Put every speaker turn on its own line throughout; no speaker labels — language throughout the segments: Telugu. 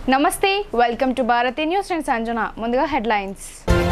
నమస్తే వెల్కమ్ టు భారతీ న్యూస్ నేను సంజన ముందుగా హెడ్లైన్స్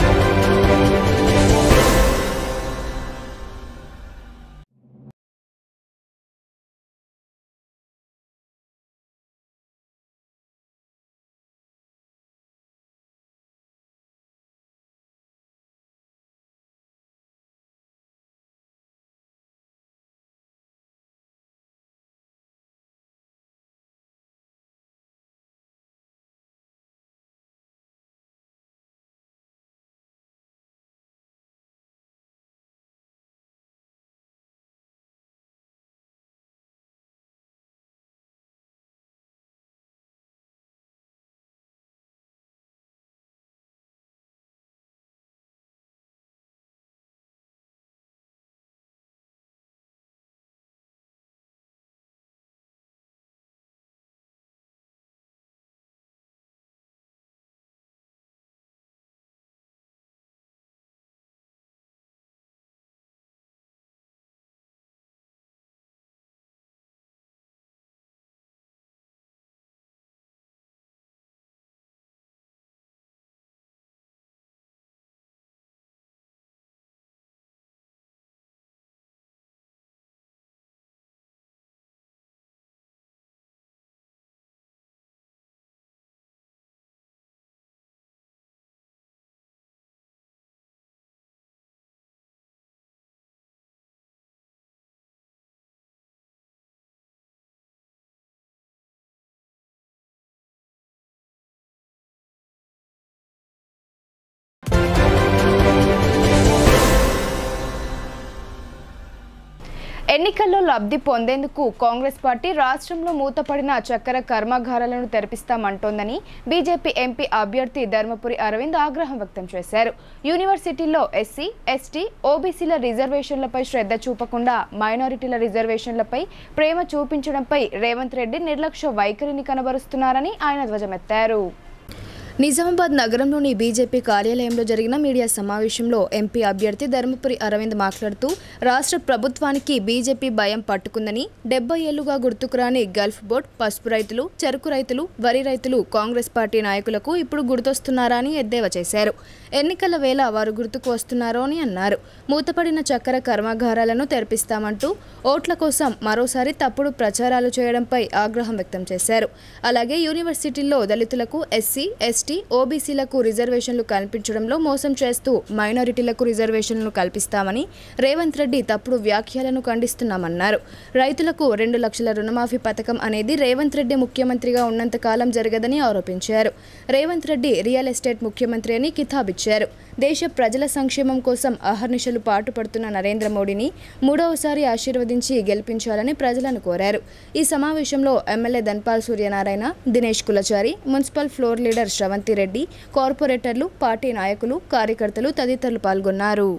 ఎన్నికల్లో లబ్ధి పొందేందుకు కాంగ్రెస్ పార్టీ రాష్ట్రంలో మూతపడిన చక్కెర కర్మాగారాలను తెరిపిస్తామంటోందని బీజేపీ ఎంపీ అభ్యర్థి ధర్మపురి అరవింద్ ఆగ్రహం వ్యక్తం చేశారు యూనివర్సిటీల్లో ఎస్సీ ఎస్టీ ఓబీసీల రిజర్వేషన్లపై శ్రద్ధ చూపకుండా మైనారిటీల రిజర్వేషన్లపై ప్రేమ చూపించడంపై రేవంత్ రెడ్డి నిర్లక్ష్య వైఖరిని కనబరుస్తున్నారని ఆయన ధ్వజమెత్తారు నిజామాబాద్ నగరంలోని బీజేపీ కార్యాలయంలో జరిగిన మీడియా సమావేశంలో ఎంపీ అభ్యర్థి ధర్మపురి అరవింద్ మాట్లాడుతూ రాష్ట్ర ప్రభుత్వానికి బీజేపీ భయం పట్టుకుందని డెబ్బై ఏళ్లుగా గుర్తుకురాని గల్ఫ్ బోర్డ్ పసుపు రైతులు చెరుకు రైతులు వరి రైతులు కాంగ్రెస్ పార్టీ నాయకులకు ఇప్పుడు గుర్తొస్తున్నారా అని ఎద్దేవా చేశారు ఎన్నికల వేళ వారు గుర్తుకు వస్తున్నారో అని అన్నారు మూతపడిన చక్కెర కర్మాగారాలను తెరిపిస్తామంటూ ఓట్ల కోసం మరోసారి తప్పుడు ప్రచారాలు చేయడంపై ఆగ్రహం వ్యక్తం చేశారు అలాగే యూనివర్సిటీల్లో దళితులకు ఎస్సీ ఎస్టీ ఓబీసీలకు రిజర్వేషన్లు కల్పించడంలో మోసం చేస్తూ మైనారిటీలకు రిజర్వేషన్లు కల్పిస్తామని రేవంత్ రెడ్డి తప్పుడు వ్యాఖ్యలను ఖండిస్తున్నామన్నారు రైతులకు రెండు లక్షల రుణమాఫీ పథకం అనేది రేవంత్ రెడ్డి ముఖ్యమంత్రిగా ఉన్నంత కాలం జరగదని ఆరోపించారు రేవంత్ రెడ్డి రియల్ ఎస్టేట్ ముఖ్యమంత్రి అని కితాబిచ్చారు దేశ ప్రజల సంక్షేమం కోసం అహర్నిశలు పాటుపడుతున్న నరేంద్ర మోడీని మూడవసారి ఆశీర్వదించి గెలిపించాలని ప్రజలను కోరారు ఈ సమావేశంలో MLA Dhanpal Suryanarayana Dinesh Kulachari municipal floor leader Sravanthi Reddy కార్పొరేటర్లు పార్టీ నాయకులు కార్యకర్తలు తదితరులు పాల్గొన్నారు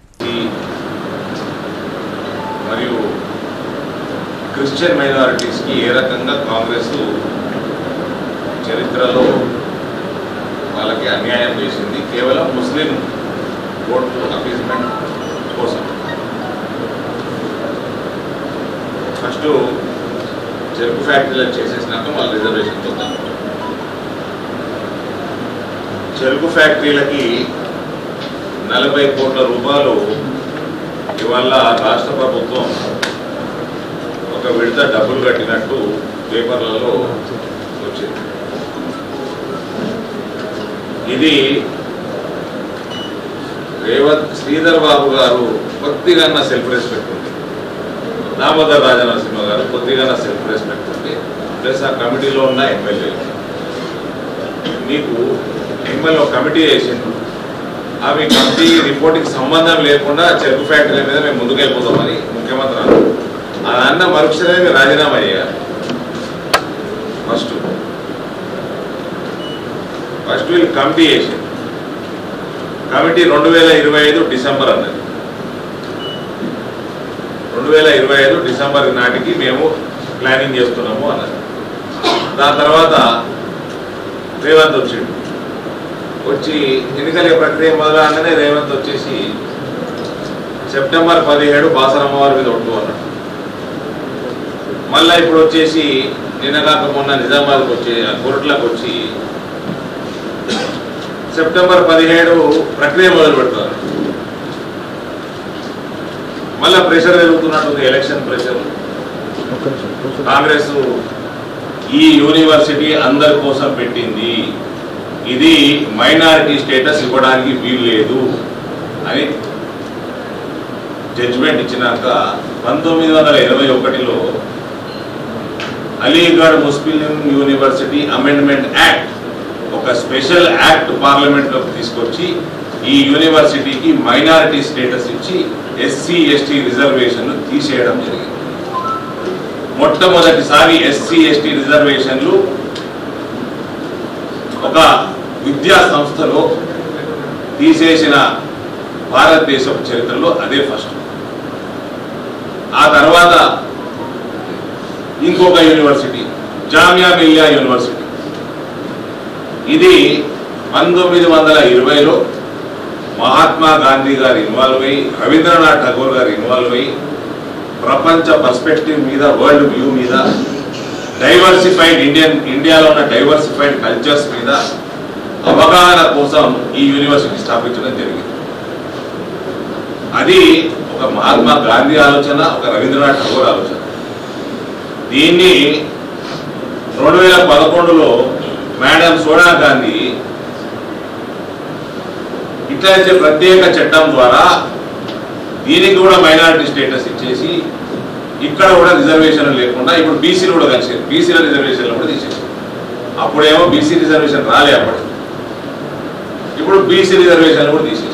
మరియు క్రిస్టియన్ మైనారిటీస్కి ఏ రకంగా కాంగ్రెస్ చరిత్రలో వాళ్ళకి అన్యాయం చేసింది కేవలం ముస్లిం ఓట్లు అపీజ్మెంట్ కోసం ఫస్ట్ చెరుకు ఫ్యాక్టరీలను చేసేసినాక వాళ్ళ రిజర్వేషన్ చూద్దాం చెరుకు ఫ్యాక్టరీలకి నలభై కోట్ల రూపాయలు ఇవాళ రాష్ట్ర ప్రభుత్వం ఒక విడత డబ్బులు కట్టినట్టు పేపర్లలో వచ్చింది ఇది రేవంత్ శ్రీధర్ బాబు గారు కొద్దిగా సెల్ఫ్ రెస్పెక్ట్ ఉంది దామోదర్ రాజనరసింహ గారు కొద్దిగా సెల్ఫ్ రెస్పెక్ట్ ఉంది ప్లస్ ఆ కమిటీలో ఉన్న ఎమ్మెల్యేలు మీకు ఎమ్మెల్యే ఒక కమిటీ వేసిండ్రు అవి కమిటీ రిపోర్ట్కి సంబంధం లేకుండా చెరుకు ఫ్యాక్టరీ మీద మేము ముందుకు వెళ్ళిపోతామని ముఖ్యమంత్రి అన్నారు అది అన్న మరుక్షణమే రాజీనామా చేయాలి ఫస్ట్ ఫస్ట్ వీళ్ళు కమిటీ వేసింది కమిటీ రెండు వేల ఇరవై ఐదు డిసెంబర్ అన్నది రెండు వేల ఇరవై ఐదు డిసెంబర్ నాటికి మేము ప్లానింగ్ చేస్తున్నాము అన్నది దాని తర్వాత రేవంత్ వచ్చిండు వచ్చి ఎన్నికల ప్రక్రియ మొదలగానే రేవంత్ వచ్చేసి సెప్టెంబర్ పదిహేడు బాసరమ్మ వారి మీద ఒట్టు అన్నాడు మళ్ళా ఇప్పుడు వచ్చేసి నిన్న కాక మొన్న నిజామాబాద్కి వచ్చి ఆ కోర్టులకు వచ్చి సెప్టెంబర్ పదిహేడు ప్రక్రియ మొదలు పెడతారు మళ్ళా ప్రెషర్ జరుగుతున్నట్టుంది ఎలక్షన్ ప్రెషర్ కాంగ్రెస్ ఈ యూనివర్సిటీ అందరి కోసం పెట్టింది ఇది మైనారిటీ స్టేటస్ ఇవ్వడానికి వీలు లేదు అని జడ్జిమెంట్ ఇచ్చినాక పంతొమ్మిది వందల ఇరవై ఒకటిలో Aligarh Muslim university amendment act ఒక స్పెషల్ యాక్ట్ పార్లమెంట్లోకి తీసుకొచ్చి ఈ యూనివర్సిటీకి మైనారిటీ స్టేటస్ ఇచ్చి ఎస్సీ ఎస్టీ రిజర్వేషన్లు తీసేయడం జరిగింది మొట్టమొదటిసారి ఎస్సీ ఎస్టీ రిజర్వేషన్లు ఒక విద్యా సంస్థలో తీసేసిన భారతదేశపు చరిత్రలో అదే ఫస్ట్ ఆ తర్వాత ఇంకొక యూనివర్సిటీ జామియా మిలియా యూనివర్సిటీ ఇది పంతొమ్మిది వందల ఇరవైలో మహాత్మా గాంధీ గారు ఇన్వాల్వ్ అయ్యి రవీంద్రనాథ్ ఠాగూర్ గారు ఇన్వాల్వ్ అయ్యి ప్రపంచ పర్స్పెక్టివ్ మీద వరల్డ్ వ్యూ మీద డైవర్సిఫైడ్ ఇండియన్ ఇండియాలో ఉన్న డైవర్సిఫైడ్ కల్చర్స్ మీద అవగాహన కోసం ఈ యూనివర్సిటీ స్థాపించడం జరిగింది అది ఒక మహాత్మా గాంధీ ఆలోచన ఒక రవీంద్రనాథ్ ఠాగూర్ ఆలోచన దీన్ని రెండు వేల పదకొండులో మేడం సోనియా గాంధీ ఇట్లయితే ప్రత్యేక చట్టం ద్వారా దీనికి కూడా మైనారిటీ స్టేటస్ ఇచ్చేసి ఇక్కడ కూడా రిజర్వేషన్ లేకుండా ఇప్పుడు బీసీలు కూడా కలిసి బీసీల రిజర్వేషన్లు కూడా తీసేసి అప్పుడేమో బీసీ రిజర్వేషన్ రాలే అప్పుడు ఇప్పుడు బీసీ రిజర్వేషన్ కూడా తీసేసి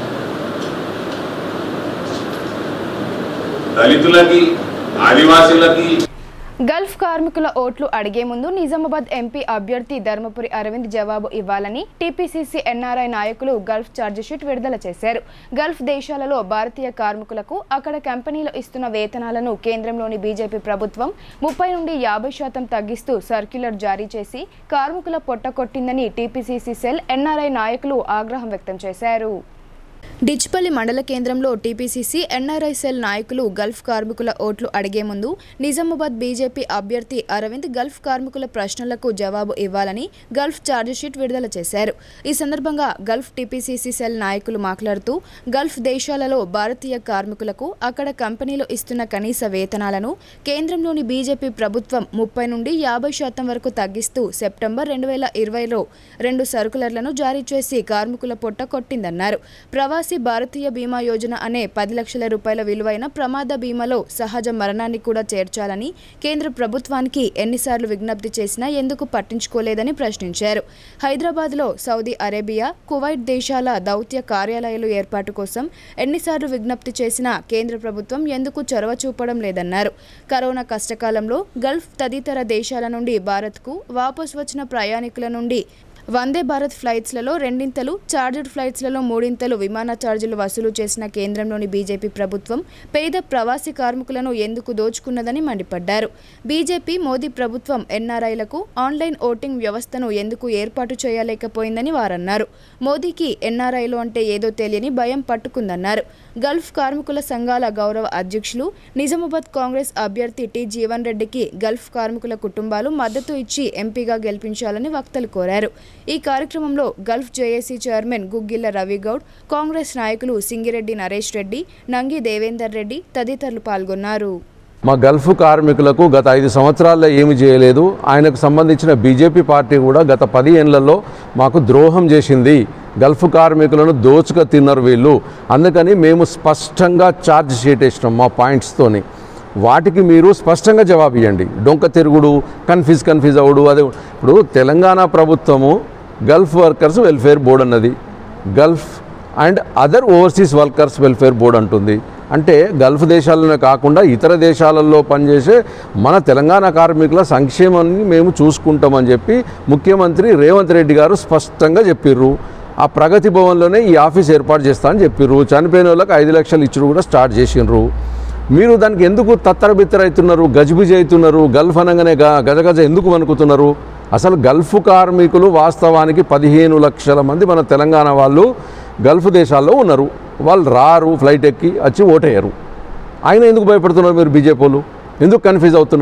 దళితులకి ఆదివాసీలకి
గల్ఫ్ కార్మికుల ఓట్లు అడిగే ముందు నిజామాబాద్ ఎంపీ అభ్యర్థి ధర్మపురి అరవింద్ జవాబు ఇవ్వాలని టీపీసీసీ ఎన్ఆర్ఐ నాయకులు గల్ఫ్ ఛార్జిషీట్ విడుదల చేశారు గల్ఫ్ దేశాలలో భారతీయ కార్మికులకు అక్కడ కంపెనీలు ఇస్తున్న వేతనాలను కేంద్రంలోని బీజేపీ ప్రభుత్వం ముప్పై నుండి యాభై శాతం తగ్గిస్తూ సర్క్యులర్ జారీ చేసి కార్మికుల పొట్టకొట్టిందని టీపీసీసీ సెల్ ఎన్ఆర్ఐ నాయకులు ఆగ్రహం వ్యక్తం చేశారు డిచ్పల్లి మండల కేంద్రంలో టీపీసీసీ ఎన్ఆర్ఐ సెల్ నాయకులు గల్ఫ్ కార్మికుల ఓట్లు అడిగే ముందు నిజామాబాద్ బీజేపీ అభ్యర్థి అరవింద్ గల్ఫ్ కార్మికుల ప్రశ్నలకు జవాబు ఇవ్వాలని గల్ఫ్ ఛార్జిషీట్ విడుదల చేశారు ఈ సందర్భంగా గల్ఫ్ టీపీసీసీ సెల్ నాయకులు మాట్లాడుతూ గల్ఫ్ దేశాలలో భారతీయ కార్మికులకు అక్కడ కంపెనీలు ఇస్తున్న కనీస వేతనాలను కేంద్రంలోని బీజేపీ ప్రభుత్వం ముప్పై నుండి యాభై శాతం వరకు తగ్గిస్తూ సెప్టెంబర్ రెండు వేల ఇరవైలో రెండు సర్కులర్లను జారీ చేసి కార్మికుల పొట్ట కొట్టిందన్నారు ప్రవాసీ భారతీయ బీమా యోజన అనే పది లక్షల రూపాయల విలువైన ప్రమాద బీమాలో సహజ మరణాన్ని కూడా చేర్చాలని కేంద్ర ప్రభుత్వానికి ఎన్నిసార్లు విజ్ఞప్తి చేసినా ఎందుకు పట్టించుకోలేదని ప్రశ్నించారు హైదరాబాద్లో సౌదీ అరేబియా కువైట్ దేశాల దౌత్య కార్యాలయాలు ఏర్పాటు కోసం ఎన్నిసార్లు విజ్ఞప్తి చేసినా కేంద్ర ప్రభుత్వం ఎందుకు చొరవ చూపడం లేదన్నారు కరోనా కష్టకాలంలో గల్ఫ్ తదితర దేశాల నుండి భారత్కు వాపసు వచ్చిన ప్రయాణికుల నుండి వందే భారత్ ఫ్లైట్స్లలో రెండింతలు చార్జర్డ్ ఫ్లైట్స్లలో మూడింతలు విమాన ఛార్జీలు వసూలు చేసిన కేంద్రంలోని బీజేపీ ప్రభుత్వం పేద ప్రవాసీ కార్మికులను ఎందుకు దోచుకున్నదని మండిపడ్డారు బీజేపీ మోదీ ప్రభుత్వం ఎన్ఆర్ఐలకు ఆన్లైన్ ఓటింగ్ వ్యవస్థను ఎందుకు ఏర్పాటు చేయలేకపోయిందని వారన్నారు మోదీకి ఎన్ఆర్ఐలు అంటే ఏదో తెలియని భయం పట్టుకుందన్నారు గల్ఫ్ కార్మికుల సంఘాల గౌరవ అధ్యక్షులు నిజామాబాద్ కాంగ్రెస్ అభ్యర్థి టి జీవన్ రెడ్డికి గల్ఫ్ కార్మికుల కుటుంబాలు మద్దతు ఇచ్చి ఎంపీగా గెలిపించాలని వక్తలు కోరారు ఈ కార్యక్రమంలో Gulf JAC chairman Guggilla Ravi Goud Congress నాయకులు సింగిరెడ్డి నరేష్ రెడ్డి నంగి దేవేందర్ రెడ్డి తదితరులు పాల్గొన్నారు
మా గల్ఫ్ కార్మికులకు గత ఐదు సంవత్సరాల్లో ఏమి చేయలేదు ఆయనకు సంబంధించిన బీజేపీ పార్టీ కూడా గత పది ఏళ్లలో మాకు ద్రోహం చేసింది గల్ఫ్ కార్మికులను దోచుక తిన్నారు వీళ్ళు అందుకని మేము స్పష్టంగా ఛార్జ్ షీట్ వేసినాం మా పాయింట్స్తోని వాటికి మీరు స్పష్టంగా జవాబు ఇవ్వండి డొంక తిరుగుడు కన్ఫ్యూజ్ కన్ఫ్యూజ్ అవుడు అదే ఇప్పుడు తెలంగాణ ప్రభుత్వము గల్ఫ్ వర్కర్స్ వెల్ఫేర్ బోర్డు అన్నది Gulf and other overseas workers welfare board అంటుంది అంటే గల్ఫ్ దేశాలనే కాకుండా ఇతర దేశాలలో పనిచేసే మన తెలంగాణ కార్మికుల సంక్షేమాన్ని మేము చూసుకుంటామని చెప్పి ముఖ్యమంత్రి రేవంత్ రెడ్డి గారు స్పష్టంగా చెప్పిర్రు ఆ ప్రగతి భవన్లోనే ఈ ఆఫీస్ ఏర్పాటు చేస్తా అని చెప్పిర్రు చనిపోయిన వాళ్ళకి ఐదు లక్షలు ఇచ్చుడు కూడా స్టార్ట్ చేసిండ్రు మీరు దానికి ఎందుకు తత్తరబిత్తర అవుతున్నారు గజిబిజి అవుతున్నారు గల్ఫ్ అనగానే గ- గజగజ ఎందుకు వణుకుతున్నారు అసలు గల్ఫ్ కార్మికులు వాస్తవానికి పదిహేను లక్షల మంది మన తెలంగాణ వాళ్ళు గల్ఫ్ దేశాల్లో ఉన్నారు వాళ్ళు రారు ఫ్లైట్ ఎక్కి వచ్చి ఓటేయరు ఆయన ఎందుకు భయపడుతున్నారు మీరు బీజేపీ వాళ్ళు ఎందుకు కన్ఫ్యూజ్ అవుతున్నారు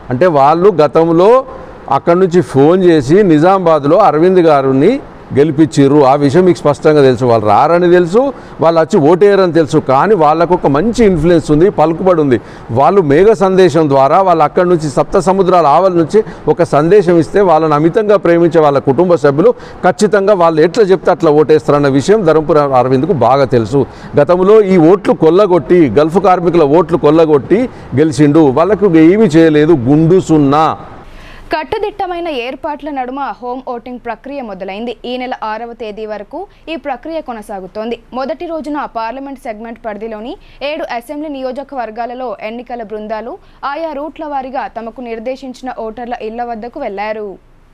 అంటే వాళ్ళు గతంలో అక్కడి నుంచి ఫోన్ చేసి నిజామాబాద్లో అరవింద్ గారిని గెలిపించిర్రు ఆ విషయం మీకు స్పష్టంగా తెలుసు వాళ్ళు రారని తెలుసు వాళ్ళు వచ్చి ఓటేయరని తెలుసు కానీ వాళ్ళకు ఒక మంచి ఇన్ఫ్లుయెన్స్ ఉంది పలుకుబడి ఉంది వాళ్ళు మేఘ సందేశం ద్వారా వాళ్ళు అక్కడి నుంచి సప్త సముద్రాల ఆవల నుంచి ఒక సందేశం ఇస్తే వాళ్ళని అమితంగా ప్రేమించే వాళ్ళ కుటుంబ సభ్యులు ఖచ్చితంగా వాళ్ళు ఎట్లా చెప్తే అట్లా ఓటేస్తారన్న విషయం ధర్మపుర అరవింద్కు బాగా తెలుసు గతంలో ఈ ఓట్లు కొల్లగొట్టి గల్ఫ్ కార్మికుల ఓట్లు కొల్లగొట్టి గెలిచిండు వాళ్ళకు ఏమీ చేయలేదు గుండు సున్నా
కట్టుదిట్టమైన ఏర్పాట్ల నడుమ హోమ్ ఓటింగ్ ప్రక్రియ మొదలైంది ఈ నెల ఆరవ తేదీ వరకు ఈ ప్రక్రియ కొనసాగుతోంది మొదటి రోజున పార్లమెంట్ సెగ్మెంట్ పరిధిలోని ఏడు అసెంబ్లీ నియోజకవర్గాలలో ఎన్నికల బృందాలు ఆయా రూట్ల వారీగా తమకు నిర్దేశించిన ఓటర్ల ఇళ్ల వద్దకు వెళ్లారు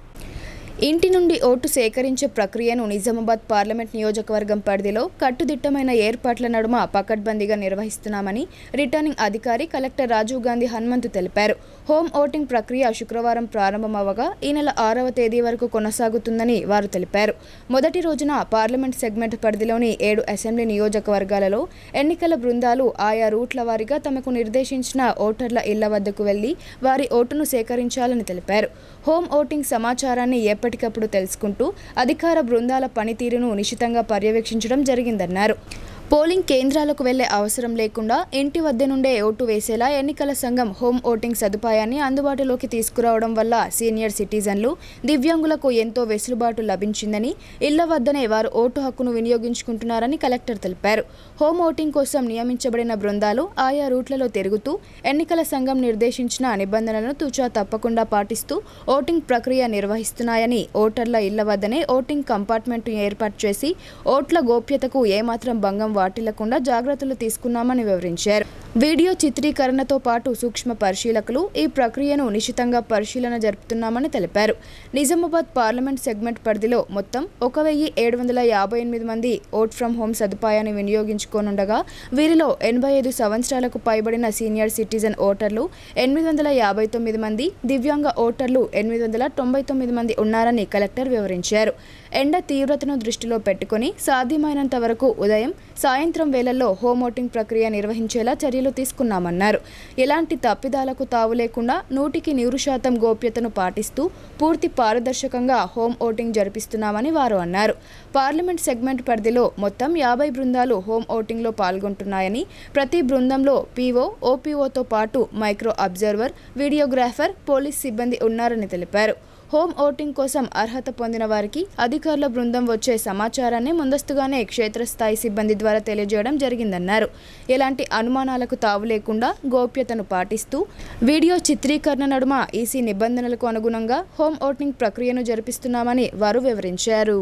ఇంటి నుండి ఓటు సేకరించే ప్రక్రియను నిజామాబాద్ పార్లమెంట్ నియోజకవర్గం పరిధిలో కట్టుదిట్టమైన ఏర్పాట్ల నడుమ పకడ్బందీగా నిర్వహిస్తున్నామని రిటర్నింగ్ అధికారి కలెక్టర్ రాజీవ్ గాంధీ హనుమంతు తెలిపారు హోమ్ ఓటింగ్ ప్రక్రియ శుక్రవారం ప్రారంభమవగా ఈ నెల ఆరవ తేదీ వరకు కొనసాగుతుందని వారు తెలిపారు మొదటి రోజున పార్లమెంట్ సెగ్మెంట్ పరిధిలోని ఏడు అసెంబ్లీ నియోజకవర్గాలలో ఎన్నికల బృందాలు ఆయా రూట్ల వారీగా తమకు నిర్దేశించిన ఓటర్ల ఇళ్ల వద్దకు వెళ్లి వారి ఓటును సేకరించాలని తెలిపారు హోమ్ ఓటింగ్ సమాచారాన్ని ఎప్పటికప్పుడు తెలుసుకుంటూ అధికార బృందాల పనితీరును నిశితంగా పర్యవేక్షించడం జరిగిందన్నారు పోలింగ్ కేంద్రాలకు వెళ్లే అవసరం లేకుండా ఇంటి వద్ద నుండే ఓటు వేసేలా ఎన్నికల సంఘం హోమ్ ఓటింగ్ సదుపాయాన్ని అందుబాటులోకి తీసుకురావడం వల్ల సీనియర్ సిటిజన్లు దివ్యాంగులకు ఎంతో వెసులుబాటు లభించిందని ఇళ్ల వద్దనే వారు ఓటు హక్కును వినియోగించుకుంటున్నారని కలెక్టర్ తెలిపారు హోమ్ ఓటింగ్ కోసం నియమించబడిన బృందాలు ఆయా రూట్లలో తిరుగుతూ ఎన్నికల సంఘం నిర్దేశించిన నిబంధనలను తూచా తప్పకుండా పాటిస్తూ ఓటింగ్ ప్రక్రియ నిర్వహిస్తున్నాయని ఓటర్ల ఇళ్ల వద్దనే ఓటింగ్ కంపార్ట్మెంట్ ఏర్పాటు చేసి ఓట్ల గోప్యతకు ఏమాత్రం భంగం వాటిల్లకుండా జాగ్రత్తలు తీసుకున్నామని వివరించారు వీడియో చిత్రీకరణతో పాటు సూక్ష్మ పరిశీలకులు ఈ ప్రక్రియను నిశితంగా పరిశీలన జరుపుతున్నామని తెలిపారు నిజామాబాద్ పార్లమెంట్ సెగ్మెంట్ పరిధిలో మొత్తం ఒక వెయ్యి ఏడు వందల యాభై ఎనిమిది మంది ఓట్ ఫ్రమ్ హోమ్ సదుపాయాన్ని వినియోగించుకోనుండగా వీరిలో ఎనభై ఐదు సంవత్సరాలకు పైబడిన సీనియర్ సిటిజన్ ఓటర్లు ఎనిమిది వందల యాభై తొమ్మిది మంది దివ్యాంగ ఓటర్లు ఎనిమిది వందల తొంభై తొమ్మిది మంది ఉన్నారని కలెక్టర్ వివరించారు ఎండ తీవ్రతను దృష్టిలో పెట్టుకుని సాధ్యమైనంత వరకు ఉదయం సాయంత్రం వేళల్లో హోమ్ ఓటింగ్ ప్రక్రియ నిర్వహించేలా చర్యలు తీసుకున్నామన్నారు ఎలాంటి తప్పిదాలకు తావు లేకుండా నూటికి నూరు శాతం గోప్యతను పాటిస్తూ పూర్తి పారదర్శకంగా హోమ్ ఓటింగ్ జరిపిస్తున్నామని వారు అన్నారు పార్లమెంట్ సెగ్మెంట్ పరిధిలో మొత్తం యాభై బృందాలు హోమ్ ఓటింగ్లో పాల్గొంటున్నాయని ప్రతి బృందంలో పీఓ ఓపీఓతో పాటు మైక్రో అబ్జర్వర్ వీడియోగ్రాఫర్ పోలీస్ సిబ్బంది ఉన్నారని తెలిపారు హోమ్ ఓటింగ్ కోసం అర్హత పొందిన వారికి అధికారుల బృందం వచ్చే సమాచారాన్ని ముందస్తుగానే క్షేత్రస్థాయి సిబ్బంది ద్వారా తెలియజేయడం జరిగిందన్నారు ఎలాంటి అనుమానాలకు తావు లేకుండా గోప్యతను పాటిస్తూ వీడియో చిత్రీకరణ నడుమ ఈసీ నిబంధనలకు అనుగుణంగా హోమ్ ఓటింగ్ ప్రక్రియను జరిపిస్తున్నామని వారు వివరించారు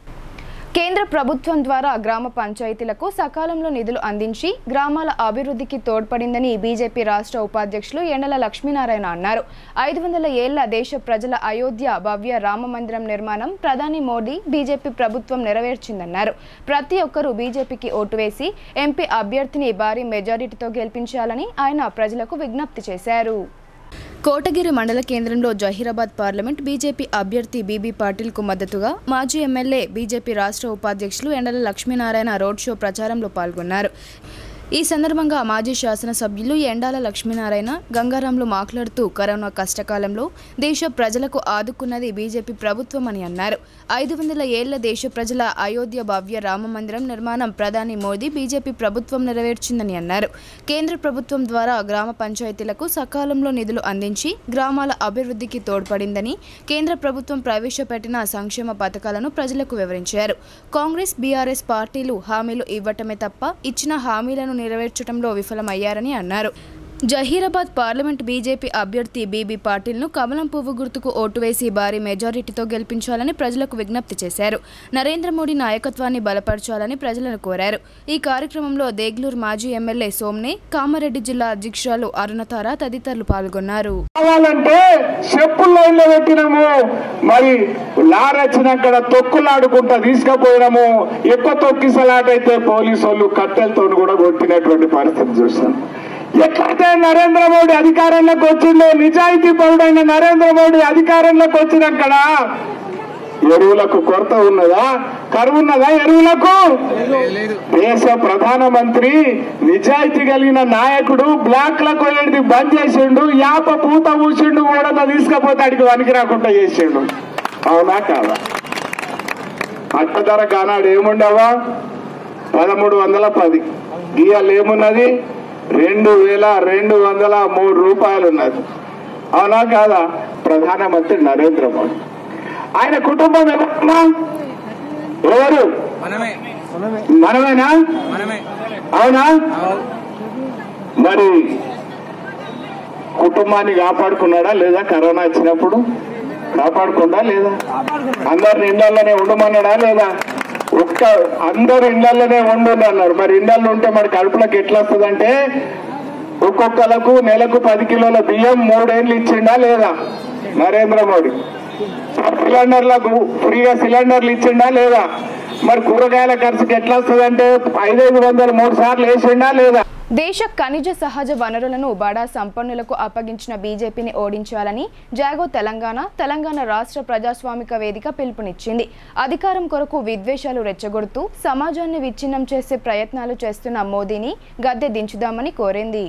కేంద్ర ప్రభుత్వం ద్వారా గ్రామ పంచాయతీలకు సకాలంలో నిధులు అందించి గ్రామాల అభివృద్ధికి తోడ్పడిందని బీజేపీ రాష్ట్ర ఉపాధ్యక్షులు ఎండల లక్ష్మీనారాయణ అన్నారు ఐదు వందల ఏళ్ల దేశ ప్రజల అయోధ్య భవ్య రామ మందిరం నిర్మాణం ప్రధాని మోడీ బీజేపీ ప్రభుత్వం నెరవేర్చిందన్నారు ప్రతి ఒక్కరూ బీజేపీకి ఓటు వేసి ఎంపీ అభ్యర్థిని భారీ మెజారిటీతో గెలిపించాలని ఆయన ప్రజలకు విజ్ఞప్తి చేశారు కోటగిరి మండల కేంద్రంలో జహీరాబాద్ పార్లమెంట్ బీజేపీ అభ్యర్థి బీబీ పాటిల్కు మద్దతుగా మాజీ ఎమ్మెల్యే బీజేపీ రాష్ట్ర ఉపాధ్యక్షులు ఎండల లక్ష్మీనారాయణ రోడ్ షో ప్రచారంలో పాల్గొన్నారు ఈ సందర్భంగా మాజీ శాసనసభ్యులు ఎండాల లక్ష్మీనారాయణ గంగారాంలు మాట్లాడుతూ కరోనా కష్టకాలంలో దేశ ప్రజలకు ఆదుకున్నది బీజేపీ ప్రభుత్వం అని అన్నారు ఐదు వందల ఏళ్ల దేశ ప్రజల అయోధ్య భవ్య రామ మందిరం నిర్మాణం ప్రధాని మోదీ బీజేపీ ప్రభుత్వం నెరవేర్చిందని అన్నారు కేంద్ర ప్రభుత్వం ద్వారా గ్రామ పంచాయతీలకు సకాలంలో నిధులు అందించి గ్రామాల అభివృద్ధికి తోడ్పడిందని కేంద్ర ప్రభుత్వం ప్రవేశపెట్టిన సంక్షేమ పథకాలను ప్రజలకు వివరించారు కాంగ్రెస్ బీఆర్ఎస్ పార్టీలు హామీలు ఇవ్వటమే తప్ప ఇచ్చిన హామీలను నెరవేర్చడంలో విఫలమయ్యారని అన్నారు జహీరాబాద్ పార్లమెంట్ బీజేపీ అభ్యర్థి బీబీ పాటిల్ను కమలం పువ్వు గుర్తుకు ఓటు వేసి భారీ మెజారిటీతో గెలిపించాలని ప్రజలకు విజ్ఞప్తి చేశారు నరేంద్ర మోడీ నాయకత్వాన్ని బలపరచాలని ప్రజలను కోరారు ఈ కార్యక్రమంలో దేగ్లూరు మాజీ ఎమ్మెల్యే సోమ్నే కామారెడ్డి జిల్లా అధ్యక్షురాలు అరుణతార తదితరులు పాల్గొన్నారు
కావాలంటే చెప్పులు లైన్లో పెట్టినాము మరి లారొచ్చినాక తొక్కులాడుకుంటా తీసుకుపోయినాము ఎక్కువ తొక్కిసలాట అయితే పోలీసు వాళ్ళు కట్టెలతో కూడా కొట్టినటువంటి పరిస్థితి చూసాం ఎట్లయితే నరేంద్ర మోడీ అధికారంలోకి వచ్చిందో నిజాయితీ పరుడైన నరేంద్ర మోడీ అధికారంలోకి వచ్చినాక ఎరువులకు కొరత ఉన్నదా కరువు ఉన్నదా ఎరువులకు దేశ ప్రధానమంత్రి నిజాయితీ కలిగిన నాయకుడు బ్లాక్ లకు పోయేది బంద్ చేసిండు యాప పూత పూసిండు కూడా తీసుకపోతే అడిగి వనికి రాకుండా చేసిండు అవునా కాదా అట్ట ధర కానాడు ఏముండవా పదమూడు వందల పది ఇవాళ ఏమున్నది రెండు వేల రెండు వందల మూడు రూపాయలు ఉన్నది అవునా కాదా ప్రధానమంత్రి నరేంద్ర మోడీ ఆయన కుటుంబం ఎవరమ్మా ఎవరు
మనమే
మనమేనా
మనమే
అవునా మరి కుటుంబాన్ని కాపాడుకున్నాడా లేదా కరోనా వచ్చినప్పుడు కాపాడుకుందా లేదా అందరిని ఇళ్లలోనే ఉండమన్నాడా లేదా ఒక్క అందరు ఇళ్లలోనే ఉండు అన్నారు మరి ఇళ్లలో ఉంటే మరి కడుపులకు ఎట్లా వస్తుందంటే ఒక్కొక్కలకు నెలకు పది కిలోల బియ్యం మూడేళ్ళు ఇచ్చిండా లేదా నరేంద్ర మోడీ సిలిండర్లకు ఫ్రీగా సిలిండర్లు ఇచ్చిండా లేదా మరి కూరగాయల ఖర్చుకి ఎట్లా వస్తుందంటే ఐదైదు వందలు మూడు సార్లు వేసిండా లేదా
దేశ ఖనిజ సహజ వనరులను బడా సంపన్నులకు అప్పగించిన బీజేపీని ఓడించాలని జాగో తెలంగాణ తెలంగాణ రాష్ట్ర ప్రజాస్వామిక వేదిక పిలుపునిచ్చింది అధికారం కొరకు విద్వేషాలు రెచ్చగొడుతూ సమాజాన్ని విచ్ఛిన్నం చేసే ప్రయత్నాలు చేస్తున్న మోదీని గద్దె దించుదామని కోరింది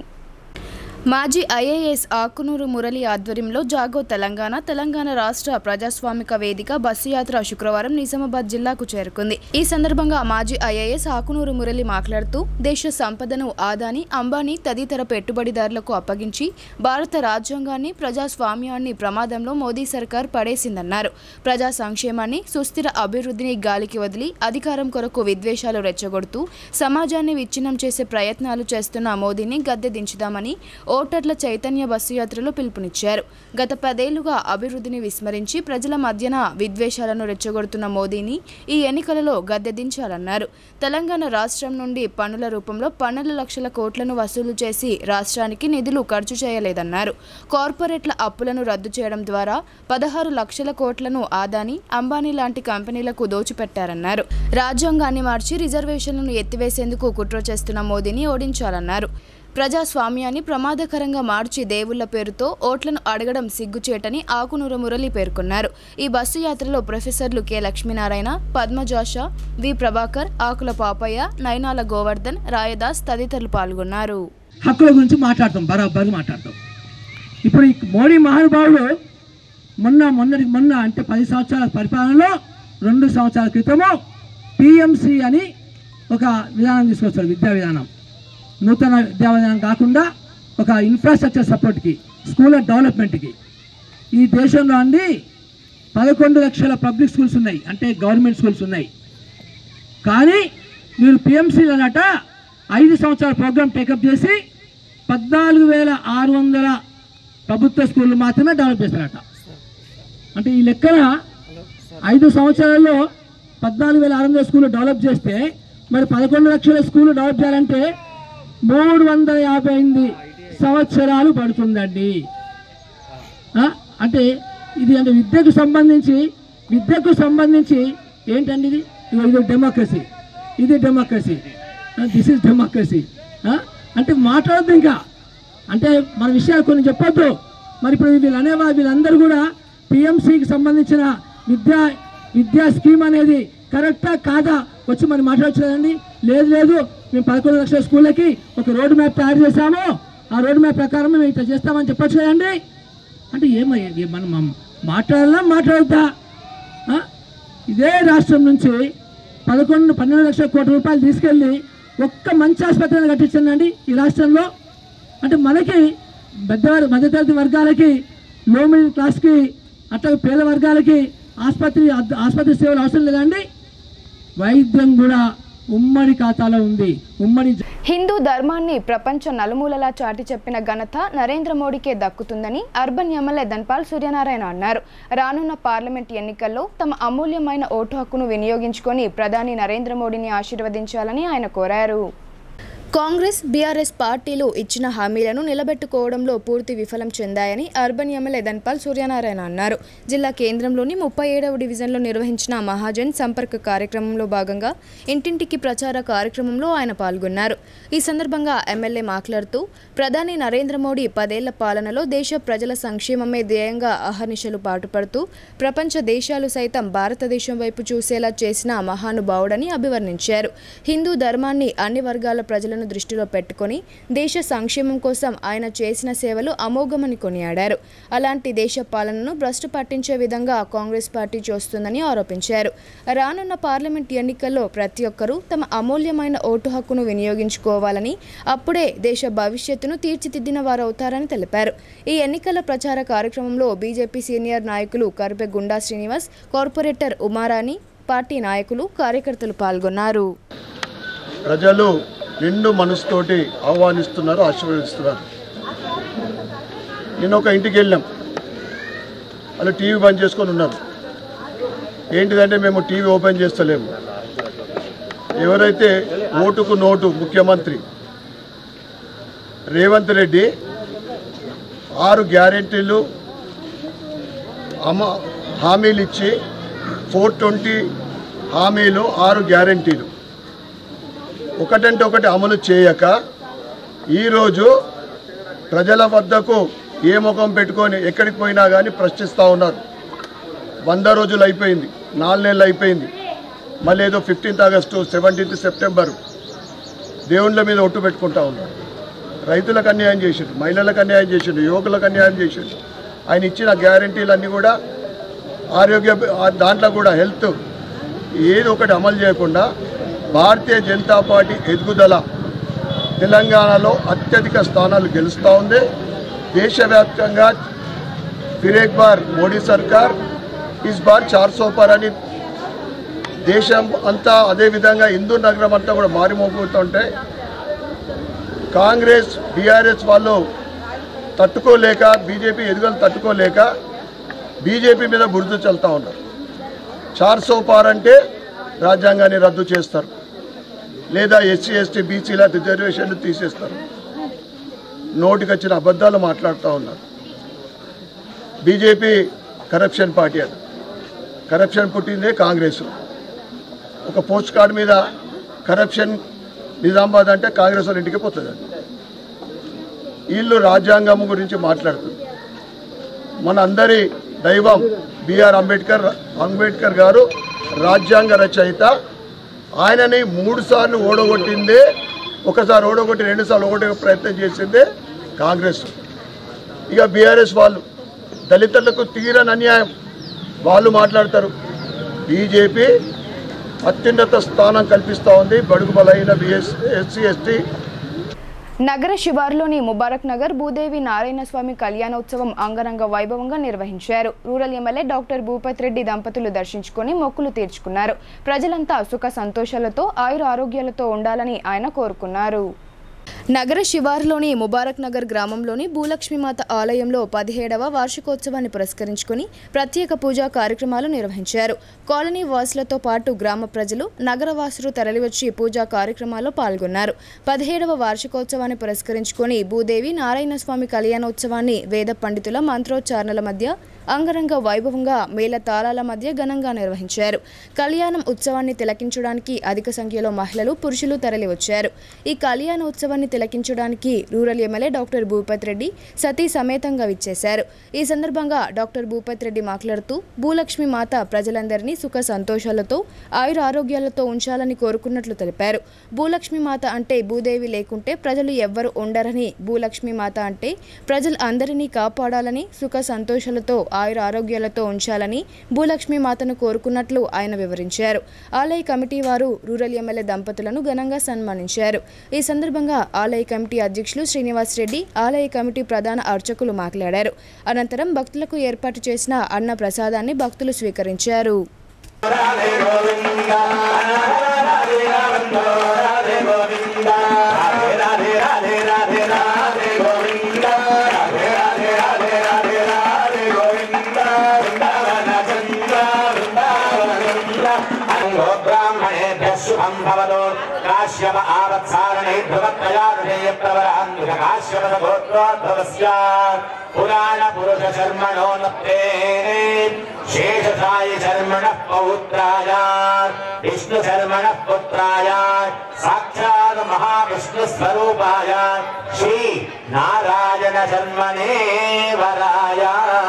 మాజీ ఐఏఎస్ ఆకునూరు మురళి ఆధ్వర్యంలో జాగో తెలంగాణ తెలంగాణ రాష్ట్ర ప్రజాస్వామిక వేదిక బస్సు యాత్ర శుక్రవారం నిజామాబాద్ జిల్లాకు చేరుకుంది ఈ సందర్భంగా మాజీ ఐఏఎస్ ఆకునూరు మురళి మాట్లాడుతూ దేశ సంపదను ఆదాని అంబానీ తదితర పెట్టుబడిదారులకు అప్పగించి భారత రాజ్యాంగాన్ని ప్రజాస్వామ్యాన్ని ప్రమాదంలో మోదీ సర్కార్ పడేసిందన్నారు ప్రజా సంక్షేమాన్ని సుస్థిర అభివృద్ధిని గాలికి వదిలి అధికారం కొరకు విద్వేషాలు రెచ్చగొడుతూ సమాజాన్ని విచ్ఛిన్నం చేసే ప్రయత్నాలు చేస్తున్న మోదీని గద్దె దించుదామని ఓటర్ల చైతన్య బస్సు యాత్రలో పిలుపునిచ్చారు గత పదేళ్లుగా అభివృద్ధిని విస్మరించి ప్రజల మధ్యన విద్వేషాలను రెచ్చగొడుతున్న మోదీని ఈ ఎన్నికలలో గద్దె దించాలన్నారు తెలంగాణ రాష్ట్రం నుండి పన్నుల రూపంలో పన్నెండు లక్షల కోట్లను వసూలు చేసి రాష్ట్రానికి నిధులు ఖర్చు చేయలేదన్నారు కార్పొరేట్ల అప్పులను రద్దు చేయడం ద్వారా పదహారు లక్షల కోట్లను ఆదాని అంబానీ లాంటి కంపెనీలకు దోచిపెట్టారన్నారు రాజ్యాంగాన్ని మార్చి రిజర్వేషన్లను ఎత్తివేసేందుకు కుట్ర చేస్తున్న మోదీని ఓడించాలన్నారు ప్రజాస్వామ్యాన్ని ప్రమాదకరంగా మార్చి దేవుళ్ల పేరుతో ఓట్లను అడగడం సిగ్గుచేటని ఆకునూరు మురళి పేర్కొన్నారు ఈ బస్సు యాత్రలో ప్రొఫెసర్లు కె లక్ష్మీనారాయణ పద్మజాష వి ప్రభాకర్ ఆకుల పాపయ్య నైనాల గోవర్ధన్ రాయదాస్ తదితరులు పాల్గొన్నారు
హక్కుల గురించి మాట్లాడతాం బరాబర్ మాట్లాడతాం ఇప్పుడు ఈ మోడీ మహానుభావుడు మొన్న మొన్నటి మొన్న అంటే పది సంవత్సరాల పరిపాలనలో రెండు సంవత్సరాల క్రితము పిఎంసి అని ఒక విధానం తీసుకొస్తారు విద్యా విధానం నూతన విద్యా విధానం కాకుండా ఒక ఇన్ఫ్రాస్ట్రక్చర్ సపోర్ట్కి స్కూల్ డెవలప్మెంట్కి ఈ దేశంలో అండి పదకొండు లక్షల పబ్లిక్ స్కూల్స్ ఉన్నాయి అంటే గవర్నమెంట్ స్కూల్స్ ఉన్నాయి కానీ మీరు పిఎంసీలు అన్నట ఐదు సంవత్సరాల ప్రోగ్రామ్ టేకప్ చేసి పద్నాలుగు వేల ఆరు వందల ప్రభుత్వ స్కూళ్ళు మాత్రమే డెవలప్ చేస్తారట అంటే ఈ లెక్కన ఐదు సంవత్సరాల్లో పద్నాలుగు వేల ఆరు వందల స్కూళ్ళు డెవలప్ చేస్తే మరి పదకొండు లక్షల స్కూళ్ళు డెవలప్ చేయాలంటే మూడు వందల యాభై ఎనిమిది సంవత్సరాలు పడుతుందండి ఆ? అంటే ఇది అంటే విద్యకు సంబంధించి విద్యకు సంబంధించి ఏంటండి ఇది ఇగో ఇది డెమోక్రసీ ఇది డెమోక్రసీ దిస్ ఇస్ డెమోక్రసీ అంటే మాట్లాడద్దు ఇంకా అంటే మన విషయాలు కొన్ని చెప్పొద్దు మరి ఇప్పుడు వీళ్ళు అనేవారు వీళ్ళందరూ కూడా పిఎంసికి సంబంధించిన విద్యా విద్యా స్కీమ్ అనేది కరెక్టా కాదా వచ్చి మనం మాట్లాడచ్చు కదండి లేదు లేదు మేము పదకొండు లక్షల స్కూళ్ళకి ఒక రోడ్ మ్యాప్ తయారు చేశాము ఆ రోడ్ మ్యాప్ ప్రకారం మేము ఇట్లా చేస్తామని చెప్పొచ్చు కదండి అంటే ఏమయ్య ఏ మనం మనం మాట్లాడాలా మాట్లాడద్దా ఆ? ఇదే రాష్ట్రం నుంచి పదకొండు పన్నెండు లక్షల కోట్ల రూపాయలు తీసుకెళ్ళి ఒక్క మంచి ఆసుపత్రిని కట్టించండి ఈ రాష్ట్రంలో అంటే మనకి పెద్ద మధ్యతరగతి వర్గాలకి లో మిడిల్ క్లాస్కి అట్లా పేద వర్గాలకి ఆసుపత్రి అద్- ఆసుపత్రి సేవలు అవసరం లేదండి వైద్యం కూడా ఉమ్మడి ఖాతాలో ఉంది ఉమ్మడి జ-
హిందూ ధర్మాన్ని ప్రపంచ నలుమూలలా చాటి చెప్పిన ఘనత నరేంద్ర మోడీకే దక్కుతుందని అర్బన్ ఎమ్మెల్యే ధన్పాల్ సూర్యనారాయణ అన్నారు రానున్న పార్లమెంట్ ఎన్నికల్లో తమ అమూల్యమైన ఓటు హక్కును వినియోగించుకొని ప్రధాని నరేంద్ర మోడీని ఆశీర్వదించాలని ఆయన కోరారు కాంగ్రెస్ బీఆర్ఎస్ పార్టీలు ఇచ్చిన హామీలను నిలబెట్టుకోవడంలో పూర్తి విఫలం చెందాయని అర్బన్ ఎమ్మెల్యే ధన్పాల్ సూర్యనారాయణ అన్నారు జిల్లా కేంద్రంలోని ముప్పై ఏడవ డివిజన్లో నిర్వహించిన మహాజన్ సంపర్క కార్యక్రమంలో భాగంగా ఇంటింటికి ప్రచార కార్యక్రమంలో ఆయన పాల్గొన్నారు ఈ సందర్భంగా ఎమ్మెల్యే మాట్లాడుతూ ప్రధాని నరేంద్ర మోడీ పదేళ్ల పాలనలో దేశ ప్రజల సంక్షేమమే ధ్యేయంగా అహర్నిశలు పాటుపడుతూ ప్రపంచ దేశాలు సైతం భారతదేశం వైపు చూసేలా చేసిన మహానుభావుడని అభివర్ణించారు హిందూ ధర్మాన్ని అన్ని వర్గాల ప్రజలను దృష్టిలో పెట్టుకొని దేశ సంక్షేమం కోసం ఆయన చేసిన సేవలు అమోఘమని కొనియాడారు అలాంటి దేశ పాలనను భ్రష్టు పట్టించే విధంగా కాంగ్రెస్ పార్టీ చూస్తుందని ఆరోపించారు రానున్న పార్లమెంట్ ఎన్నికల్లో ప్రతి ఒక్కరూ తమ అమూల్యమైన ఓటు హక్కును వినియోగించుకోవాలని అప్పుడే దేశ భవిష్యత్తును తీర్చిదిద్దిన వారవుతారని తెలిపారు ఈ ఎన్నికల ప్రచార కార్యక్రమంలో బీజేపీ సీనియర్ నాయకులు కరిపె గుండా శ్రీనివాస్ కార్పొరేటర్ ఉమారాణి పార్టీ నాయకులు కార్యకర్తలు పాల్గొన్నారు
ప్రజలు నిండు మనసుతోటి ఆహ్వానిస్తున్నారు ఆశీర్వదిస్తున్నారు నేను ఒక ఇంటికి వెళ్ళాం వాళ్ళు టీవీ బంద్ చేసుకొని ఉన్నారు ఏంటిదంటే మేము టీవీ ఓపెన్ చేస్తలేము ఎవరైతే ఓటుకు నోటు ముఖ్యమంత్రి రేవంత్ రెడ్డి ఆరు గ్యారెంటీలు అమ హామీలు ఇచ్చి ఫోర్ ట్వంటీ హామీలు ఆరు గ్యారెంటీలు ఒకటంటే ఒకటి అమలు చేయక ఈరోజు ప్రజల వద్దకు ఏ ముఖం పెట్టుకొని ఎక్కడికి పోయినా కానీ ప్రశ్నిస్తూ ఉన్నారు వంద రోజులు అయిపోయింది నాలుగు నెలలు అయిపోయింది మళ్ళీ ఏదో ఫిఫ్టీన్త్ ఆగస్టు సెవెంటీన్త్ సెప్టెంబర్ దేవుళ్ళ మీద ఒట్టు పెట్టుకుంటా ఉన్నారు రైతులకు అన్యాయం చేసిండు మహిళలకు అన్యాయం చేసిండు యువకులకు అన్యాయం చేసిండు ఆయన ఇచ్చిన గ్యారంటీలన్నీ కూడా ఆరోగ్య ఆ దాంట్లో కూడా హెల్త్ ఏది ఒకటి అమలు చేయకుండా భారతీయ జనతా పార్టీ ఎదుగుదల తెలంగాణలో అత్యధిక స్థానాలు గెలుస్తూ ఉంది దేశవ్యాప్తంగా ఫిరేక్ బార్ మోడీ సర్కార్ ఇస్ బార్ చార్ సోపర్ అని దేశం అంతా అదేవిధంగా హిందూ నగరం అంతా కూడా మారిమోగుతుంటే కాంగ్రెస్ బీఆర్ఎస్ వాళ్ళు తట్టుకోలేక బీజేపీ ఎదుగుదల తట్టుకోలేక బీజేపీ మీద బురద చల్లుతూ ఉన్నారు చార్ సోపార్ అంటే రాజ్యాంగాన్ని రద్దు చేస్తారు లేదా ఎస్సీ ఎస్టీ బీసీల రిజర్వేషన్లు తీసేస్తారు నోటికి వచ్చిన అబద్ధాలు మాట్లాడుతూ ఉన్నారు బీజేపీ కరప్షన్ పార్టీ అది కరప్షన్ పుట్టిందే కాంగ్రెస్ ఒక పోస్ట్ కార్డు మీద కరప్షన్ నిజామాబాద్ అంటే కాంగ్రెస్ వాళ్ళ ఇంటికి పోతుంది అది వీళ్ళు రాజ్యాంగం గురించి మాట్లాడుతుంది మన అందరి దైవం బిఆర్ అంబేద్కర్ అంబేద్కర్ గారు రాజ్యాంగ రచయిత ఆయనని మూడు సార్లు ఓడగొట్టిందే ఒకసారి ఓడగొట్టి రెండు సార్లు ఓడగొట్టే ప్రయత్నం చేసిందే కాంగ్రెస్ ఇక బీఆర్ఎస్ వాళ్ళు దళితులకు తీరని అన్యాయం వాళ్ళు మాట్లాడతారు బీజేపీ అత్యున్నత స్థానం కల్పిస్తూ ఉంది బడుగు బలైన బిఎస్ ఎస్సీ ఎస్టీ
నగర శివార్లోని ముబారక్ నగర్ భూదేవి నారాయణ స్వామి కళ్యాణోత్సవం అంగరంగ వైభవంగా నిర్వహించారు rural MLA doctor Bhupath Reddy దంపతులు దర్శించుకొని మొక్కులు తీర్చుకున్నారు ప్రజలంతా సుఖ సంతోషాలతో ఆయుర ఆరోగ్యాలతో ఉండాలని ఆయన కోరుకున్నారు నగర శివార్లోని ముబారక్ నగర్ గ్రామంలోని భూలక్ష్మీమాత ఆలయంలో పదిహేడవ వార్షికోత్సవాన్ని పురస్కరించుకొని ప్రత్యేక పూజా కార్యక్రమాలు నిర్వహించారు కాలనీ వాసులతో పాటు గ్రామ ప్రజలు నగరవాసులు తరలివచ్చి పూజా కార్యక్రమాల్లో పాల్గొన్నారు పదిహేడవ వార్షికోత్సవాన్ని పురస్కరించుకొని భూదేవి నారాయణ స్వామి కళ్యాణోత్సవాన్ని వేద పండితుల మంత్రోచ్చారణల మధ్య అంగరంగ వైభవంగా మేళ తాళాల మధ్య ఘనంగా నిర్వహించారు కళ్యాణం ఉత్సవాన్ని తిలకించడానికి అధిక సంఖ్యలో మహిళలు పురుషులు తరలివచ్చారు ఈ కళ్యాణోత్సవాన్ని తిలకించడానికి rural MLA doctor Bhupath Reddy సతీ సమేతంగా విచ్చేశారు ఈ సందర్భంగా డాక్టర్ భూపత్ రెడ్డి మాట్లాడుతూ భూలక్ష్మి మాత ప్రజలందరినీ సుఖ సంతోషాలతో ఆయుర ఆరోగ్యాలతో ఉంచాలని కోరుకున్నట్లు తెలిపారు భూలక్ష్మి మాత అంటే భూదేవి లేకుంటే ప్రజలు ఎవ్వరు ఉండరని భూలక్ష్మి మాత అంటే ప్రజలు అందరినీ కాపాడాలని సుఖ సంతోషాలతో ఆయుర ఆరోగ్యాలతో ఉంచాలని భూలక్ష్మి మాతను కోరుకున్నట్లు ఆయన వివరించారు ఆలయ కమిటీ వారు రూరల్ ఎమ్మెల్యే దంపతులను ఘనంగా సన్మానించారు ఈ సందర్భంగా ఆలయ కమిటీ అధ్యక్షులు శ్రీనివాస్ రెడ్డి ఆలయ కమిటీ ప్రధాన అర్చకులు మాట్లాడారు అనంతరం భక్తులకు ఏర్పాటు చేసిన అన్న ప్రసాదాన్ని భక్తులు స్వీకరించారు
బ్రాహ్మణేభ్య శుభం భవతో కాశీ काश्यप आवत्सारणे ध्रुवत्रयादृशेय प्रवरान्विक काश्यपद गोत्रोद्भवस्य पुराण पुरुष शर्मणो नप्ते शेषसायि शर्मणः पौत्राय विष्णु शर्मणः पुत्राय साक्षात् महाविष्णुस्वरूपाय श्री नारायण शर्मणे वराय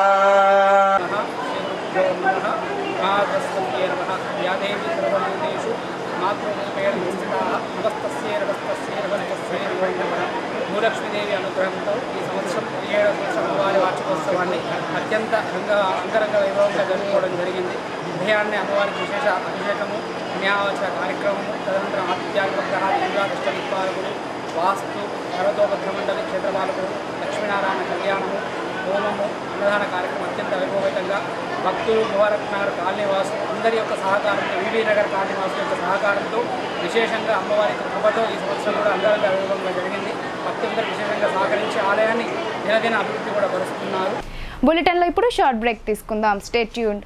महाबृहस्पत्ये नमः या देवी सर्वभूतेषु मातृरूपेण स्थिताः నమస్తస్యై నమస్తస్యై నమస్తస్యై నమో నమః భూలక్ష్మీదేవి అనుగ్రహంతో ఈ సంవత్సరం పదిహేడవ సంవత్సరం అమ్మవారి వార్షికోత్సవాన్ని అత్యంత రంగ అంగరంగ వైభవంగా జరుపుకోవడం జరిగింది ఉదయాన్నే అమ్మవారికి విశేష అభిషేకము పుణ్యావచన కార్యక్రమము తదనంతరం ఆదిత్యాత్మ గ్రహాలు ఇంద్రాకృష్ణ దిక్పాలకుడు వాస్తు సర్వతోభద్ర మండలి క్షేత్రపాలకుడు లక్ష్మీనారాయణ కళ్యాణము హోమము అన్నదాన కార్యక్రమం అత్యంత వైభవితంగా భక్తులు ముబారక్ నగర్ కాలనీవాసు అందరి యొక్క సహకారంతో వివి నగర్ కాలనీవాసు యొక్క సహకారంతో విశేషంగా అమ్మవారి యొక్క కృపతో ఈ సంవత్సరం కూడా అంగరంగ వైభవంగా జరిగింది భక్తులందరూ విశేషంగా సహకరించి ఆలయాన్ని దినదిన అభివృద్ధి కూడా పరుస్తున్నారు
బులెటిన్లో ఇప్పుడు షార్ట్ బ్రేక్ తీసుకుందాం స్టేట్ ట్యూన్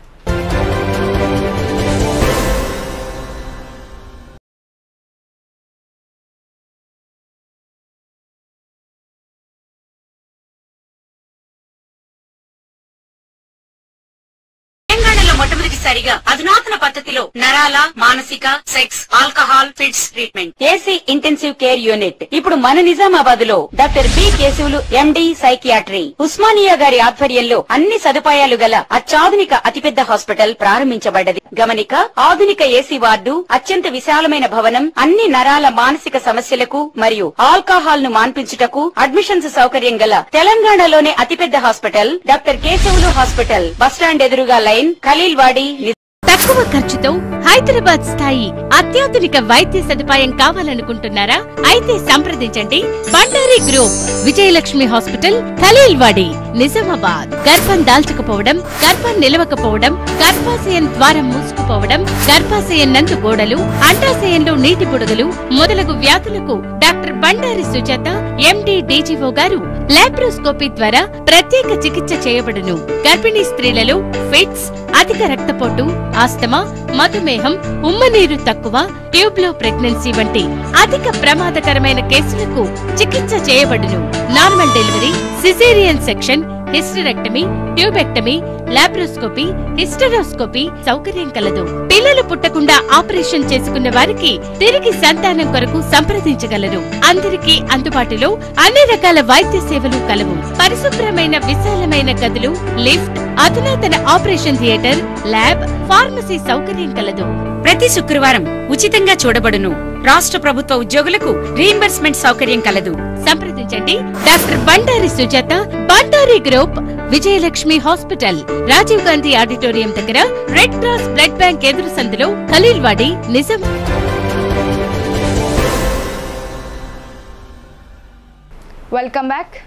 తెలంగాణలో మొట్టమొదటిసారిగా అధునాతన పద్ధతిలో నరాల మానసిక sex alcohol fits treatment AC intensive care unit ఇప్పుడు మన నిజామాబాద్ లో doctor B Keshavulu MD psychiatry Osmania గారి ఆధ్వర్యంలో అన్ని సదుపాయాలు గల అత్యాధునిక అతిపెద్ద హాస్పిటల్ ప్రారంభించబడ్డది గమనిక ఆధునిక ఏసీ వార్డు అత్యంత విశాలమైన భవనం అన్ని నరాల మానసిక సమస్యలకు మరియు ఆల్కహాల్ ను మాన్పించుటకు అడ్మిషన్స్ సౌకర్యం గల తెలంగాణలోనే అతిపెద్ద hospital doctor Keshavulu hospital bus stand ఎదురుగా లైన్ ఖలీల్వాడి
తక్కువ ఖర్చుతో హైదరాబాద్ స్థాయి అత్యాధునిక వైద్య సదుపాయం కావాలనుకుంటున్నారా అయితే సంప్రదించండి బండారి గ్రూప్ విజయలక్ష్మి హాస్పిటల్ ఖలీల్వాడి నిజామాబాద్ గర్భం దాల్చకపోవడం గర్భం నిలవకపోవడం గర్భాశయం ద్వారం మూసుకుపోవడం గర్భాశయం నందు గోడలు అండాశయంలో నీటి బుడగలు మొదలగు వ్యాధులకు doctor Bandari Sujatha MD DGO గారు లాప్రోస్కోపీ ద్వారా ప్రత్యేక చికిత్స చేయబడును గర్భిణీ స్త్రీలలో ఫిట్స్ అధిక రక్తపోటు ఆస్తమా మధుమేహం ఉమ్మనీరు తక్కువ ట్యూబ్లో ప్రెగ్నెన్సీ వంటి అధిక ప్రమాదకరమైన కేసులకు చికిత్స చేయబడును normal delivery caesarean section hysterectomy tubectomy laparoscopy hysteroscopy సౌకర్యం కలదు పిల్లలు పుట్టకుండా ఆపరేషన్ చేసుకున్న వారికి తిరిగి సంతానం కొరకు సంప్రదించగలరు అందరికీ అందుబాటులో అన్ని రకాల వైద్య సేవలు కలవు పరిశుభ్రమైన విశాలమైన గదులు లిఫ్ట్ అధునాతన ఆపరేషన్ థియేటర్ ల్యాబ్ ఫార్మసీ సౌకర్యం కలదు
ప్రతి శుక్రవారం ఉచితంగా చూడబడును రాష్ట్ర ప్రభుత్వ ఉద్యోగులకు రీయింబర్స్మెంట్ సౌకర్యం కలదు
సంప్రదించండి doctor Bandari Sujatha Bandari group Vijayalakshmi hospital Rajiv Gandhi auditorium దగ్గర రెడ్ క్రాస్ బ్లడ్ బ్యాంక్ ఎదురు సందులో Khaleelwadi Nizam
welcome back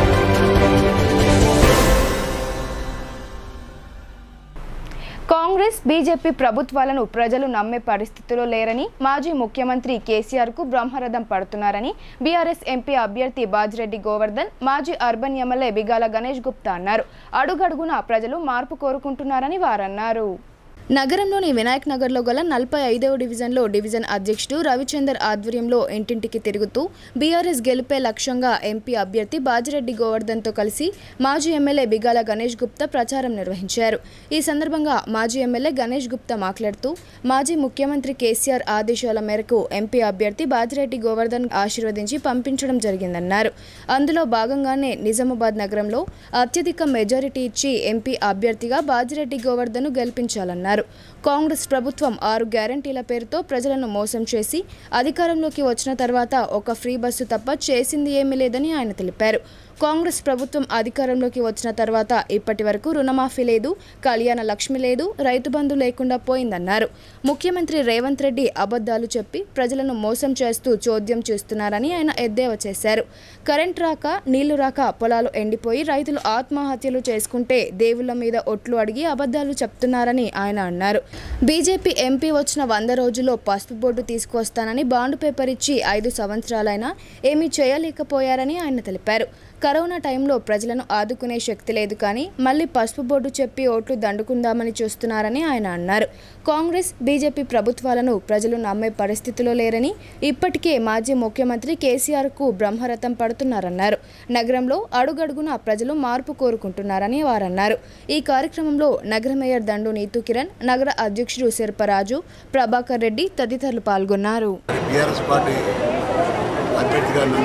Congress BJP ప్రభుత్వాలను ప్రజలు నమ్మే పరిస్థితిలో లేరని మాజీ ముఖ్యమంత్రి కేసీఆర్ కు బ్రహ్మరథం పడుతున్నారని బీఆర్ఎస్ ఎంపీ అభ్యర్థి బాజిరెడ్డి గోవర్ధన్ మాజీ అర్బన్ ఎమ్మెల్యే బిగాల గణేష్ గుప్తా అన్నారు అడుగడుగునా ప్రజలు మార్పు కోరుకుంటున్నారని వారన్నారు నగరంలోని వినాయక్ నగర్లో గల నలభై ఐదవ డివిజన్లో డివిజన్ అధ్యక్షుడు రవిచందర్ ఆధ్వర్యంలో ఇంటింటికి తిరుగుతూ బీఆర్ఎస్ గెలిపే లక్ష్యంగా ఎంపీ అభ్యర్థి బాజిరెడ్డి గోవర్ధన్తో కలిసి మాజీ ఎమ్మెల్యే బిగాల గణేష్ గుప్తా ప్రచారం నిర్వహించారు ఈ సందర్భంగా మాజీ ఎమ్మెల్యే గణేష్ గుప్తా మాట్లాడుతూ మాజీ ముఖ్యమంత్రి కేసీఆర్ ఆదేశాల మేరకు ఎంపీ అభ్యర్థి బాజిరెడ్డి గోవర్ధన్ ఆశీర్వదించి పంపించడం జరిగిందన్నారు అందులో భాగంగానే నిజామాబాద్ నగరంలో అత్యధిక మెజారిటీ ఇచ్చి ఎంపీ అభ్యర్థిగా బాజిరెడ్డి గోవర్ధన్ గెలిపించాలన్నారు కాంగ్రెస్ ప్రభుత్వం ఆరు గ్యారంటీల పేరుతో ప్రజలను మోసం చేసి అధికారంలోకి వచ్చిన తర్వాత ఒక ఫ్రీ బస్సు తప్ప చేసింది ఏమీ లేదని ఆయన తెలిపారు కాంగ్రెస్ ప్రభుత్వం అధికారంలోకి వచ్చిన తర్వాత ఇప్పటి వరకు రుణమాఫీ లేదు కళ్యాణ లక్ష్మి లేదు రైతు బంధు లేకుండా పోయిందన్నారు ముఖ్యమంత్రి రేవంత్ రెడ్డి అబద్ధాలు చెప్పి ప్రజలను మోసం చేస్తూ చోద్యం చేస్తున్నారని ఆయన ఎద్దేవా చేశారు కరెంట్ రాక నీళ్లు రాక పొలాలు ఎండిపోయి రైతులు ఆత్మహత్యలు చేసుకుంటే దేవుళ్ళ మీద ఒట్లు అడిగి అబద్ధాలు చెప్తున్నారని ఆయన అన్నారు బీజేపీ ఎంపీ వచ్చిన వంద రోజుల్లో పసుపు బోర్డు తీసుకువస్తానని బాండ్ పేపర్ ఇచ్చి ఐదు సంవత్సరాలైనా ఏమీ చేయలేకపోయారని ఆయన తెలిపారు కరోనా టైంలో ప్రజలను ఆదుకునే శక్తి లేదు కానీ మళ్ళీ పసుపు బోర్డు చెప్పి ఓట్లు దండుకుందామని చూస్తున్నారని ఆయన అన్నారు కాంగ్రెస్ బీజేపీ ప్రభుత్వాలను ప్రజలు నమ్మే పరిస్థితిలో లేరని ఇప్పటికే మాజీ ముఖ్యమంత్రి కేసీఆర్కు బ్రహ్మరథం పడుతున్నారన్నారు నగరంలో అడుగడుగున ప్రజలు మార్పు కోరుకుంటున్నారని వారన్నారు ఈ కార్యక్రమంలో నగర మేయర్ దండు నీతు కిరణ్ నగర అధ్యక్షుడు శిల్పరాజు ప్రభాకర్ రెడ్డి తదితరులు పాల్గొన్నారు
బీఆర్ఎస్ పార్టీ అభ్యర్థిగా నన్ను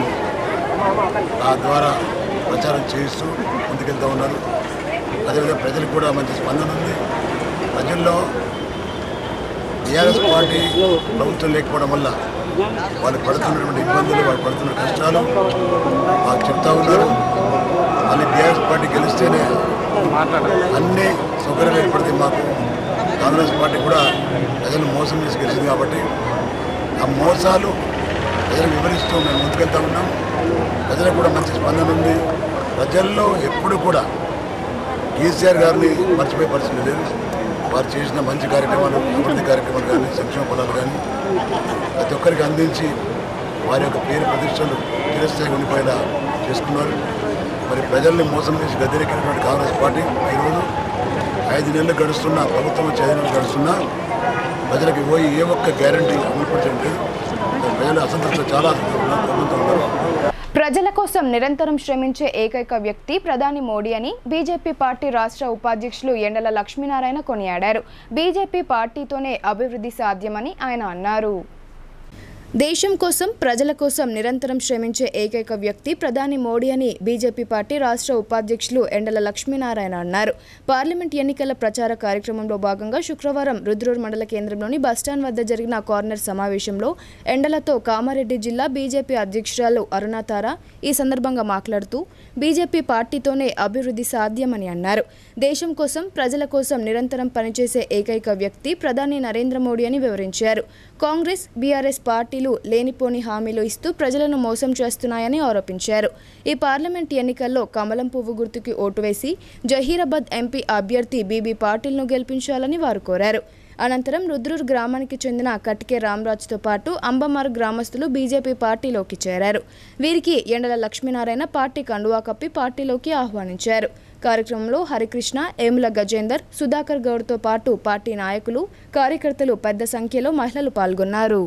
నా ద్వారా ప్రచారం చేస్తూ ముందుకెళ్తూ ఉన్నారు అదేవిధంగా ప్రజలకు కూడా మంచి స్పందన ఉంది ప్రజల్లో బీఆర్ఎస్ పార్టీ ప్రభుత్వం లేకపోవడం వల్ల వాళ్ళు పడుతున్నటువంటి ఇబ్బందులు వాళ్ళు పడుతున్న కష్టాలు మాకు చెప్తా ఉన్నారు మళ్ళీ బీఆర్ఎస్ పార్టీ గెలిస్తేనే అన్ని సౌకర్యాలు ఏర్పడతాయి మాకు కాంగ్రెస్ పార్టీ కూడా ప్రజలు మోసం చేసి గెలిచింది కాబట్టి ఆ మోసాలు ప్రజలకు వివరిస్తూ మేము ముందుకెళ్తా ఉన్నాం ప్రజలకు కూడా మంచి స్పందన ఉంది ప్రజల్లో ఎప్పుడు కూడా కేసీఆర్ గారిని మర్చిపోయే పరిస్థితి లేదు వారు చేసిన మంచి కార్యక్రమాలు అభివృద్ధి కార్యక్రమాలు కానీ సంక్షేమ ఫలాలు కానీ ప్రతి ఒక్కరికి అందించి వారి యొక్క పేరు ప్రతిష్టలు చిరస్థాయి ఉండిపోయేలా చేసుకున్నారు మరి ప్రజల్ని మోసం చేసి గద్దెరెక్కినటువంటి కాంగ్రెస్ పార్టీ ఈరోజు ఐదు నెలలు గడుస్తున్నా ప్రభుత్వం వచ్చి ఐదు నెలలు గడుస్తున్నా ప్రజలకు పోయి ఏ ఒక్క గ్యారంటీ అమలుపరచడం లేదు ప్రజలు అసంతృప్తి చాలా అసంతృప్తి ఉన్నారు కోపంతో ఉన్నారు
ప్రజల కోసం నిరంతరం శ్రమించే ఏకైక వ్యక్తి ప్రధాని మోడీ అని బీజేపీ పార్టీ రాష్ట్ర ఉపాధ్యక్షులు ఎండల లక్ష్మీనారాయణ కొనియాడారు బీజేపీ పార్టీతోనే అభివృద్ధి సాధ్యమని ఆయన అన్నారు దేశం కోసం ప్రజల కోసం నిరంతరం శ్రమించే ఏకైక వ్యక్తి ప్రధాని మోడీ అని బీజేపీ పార్టీ రాష్ట్ర ఉపాధ్యక్షులు ఎండల లక్ష్మీనారాయణ అన్నారు పార్లమెంట్ ఎన్నికల ప్రచార కార్యక్రమంలో భాగంగా శుక్రవారం రుద్రూర్ మండల కేంద్రంలోని బస్టాండ్ వద్ద జరిగిన కార్నర్ సమావేశంలో ఎండలతో కామారెడ్డి జిల్లా బీజేపీ అధ్యక్షురాలు అరుణాతార ఈ సందర్భంగా మాట్లాడుతూ బీజేపీ పార్టీతోనే అభివృద్ధి సాధ్యమని అన్నారు దేశం కోసం ప్రజల కోసం నిరంతరం పనిచేసే ఏకైక వ్యక్తి ప్రధాని నరేంద్ర మోడీ అని వివరించారు కాంగ్రెస్ బీఆర్ఎస్ పార్టీలు లేనిపోని హామీలు ఇస్తూ ప్రజలను మోసం చేస్తున్నాయని ఆరోపించారు ఈ పార్లమెంట్ ఎన్నికల్లో కమలం పువ్వు గుర్తుకి ఓటు వేసి జహీరాబాద్ ఎంపీ అభ్యర్థి బీబీ పాటిల్ను గెలిపించాలని వారు కోరారు అనంతరం రుద్రూర్ గ్రామానికి చెందిన కట్కే రామరాజ్తో పాటు అంబమార్ గ్రామస్తులు బీజేపీ పార్టీలోకి చేరారు వీరికి ఎండల లక్ష్మీనారాయణ పార్టీ కండువా కప్పి పార్టీలోకి ఆహ్వానించారు కార్యక్రమంలో హరికృష్ణ ఏముల గజేందర్ సుధాకర్ గౌడ్తో పాటు పార్టీ నాయకులు కార్యకర్తలు పెద్ద సంఖ్యలో మహిళలు పాల్గొన్నారు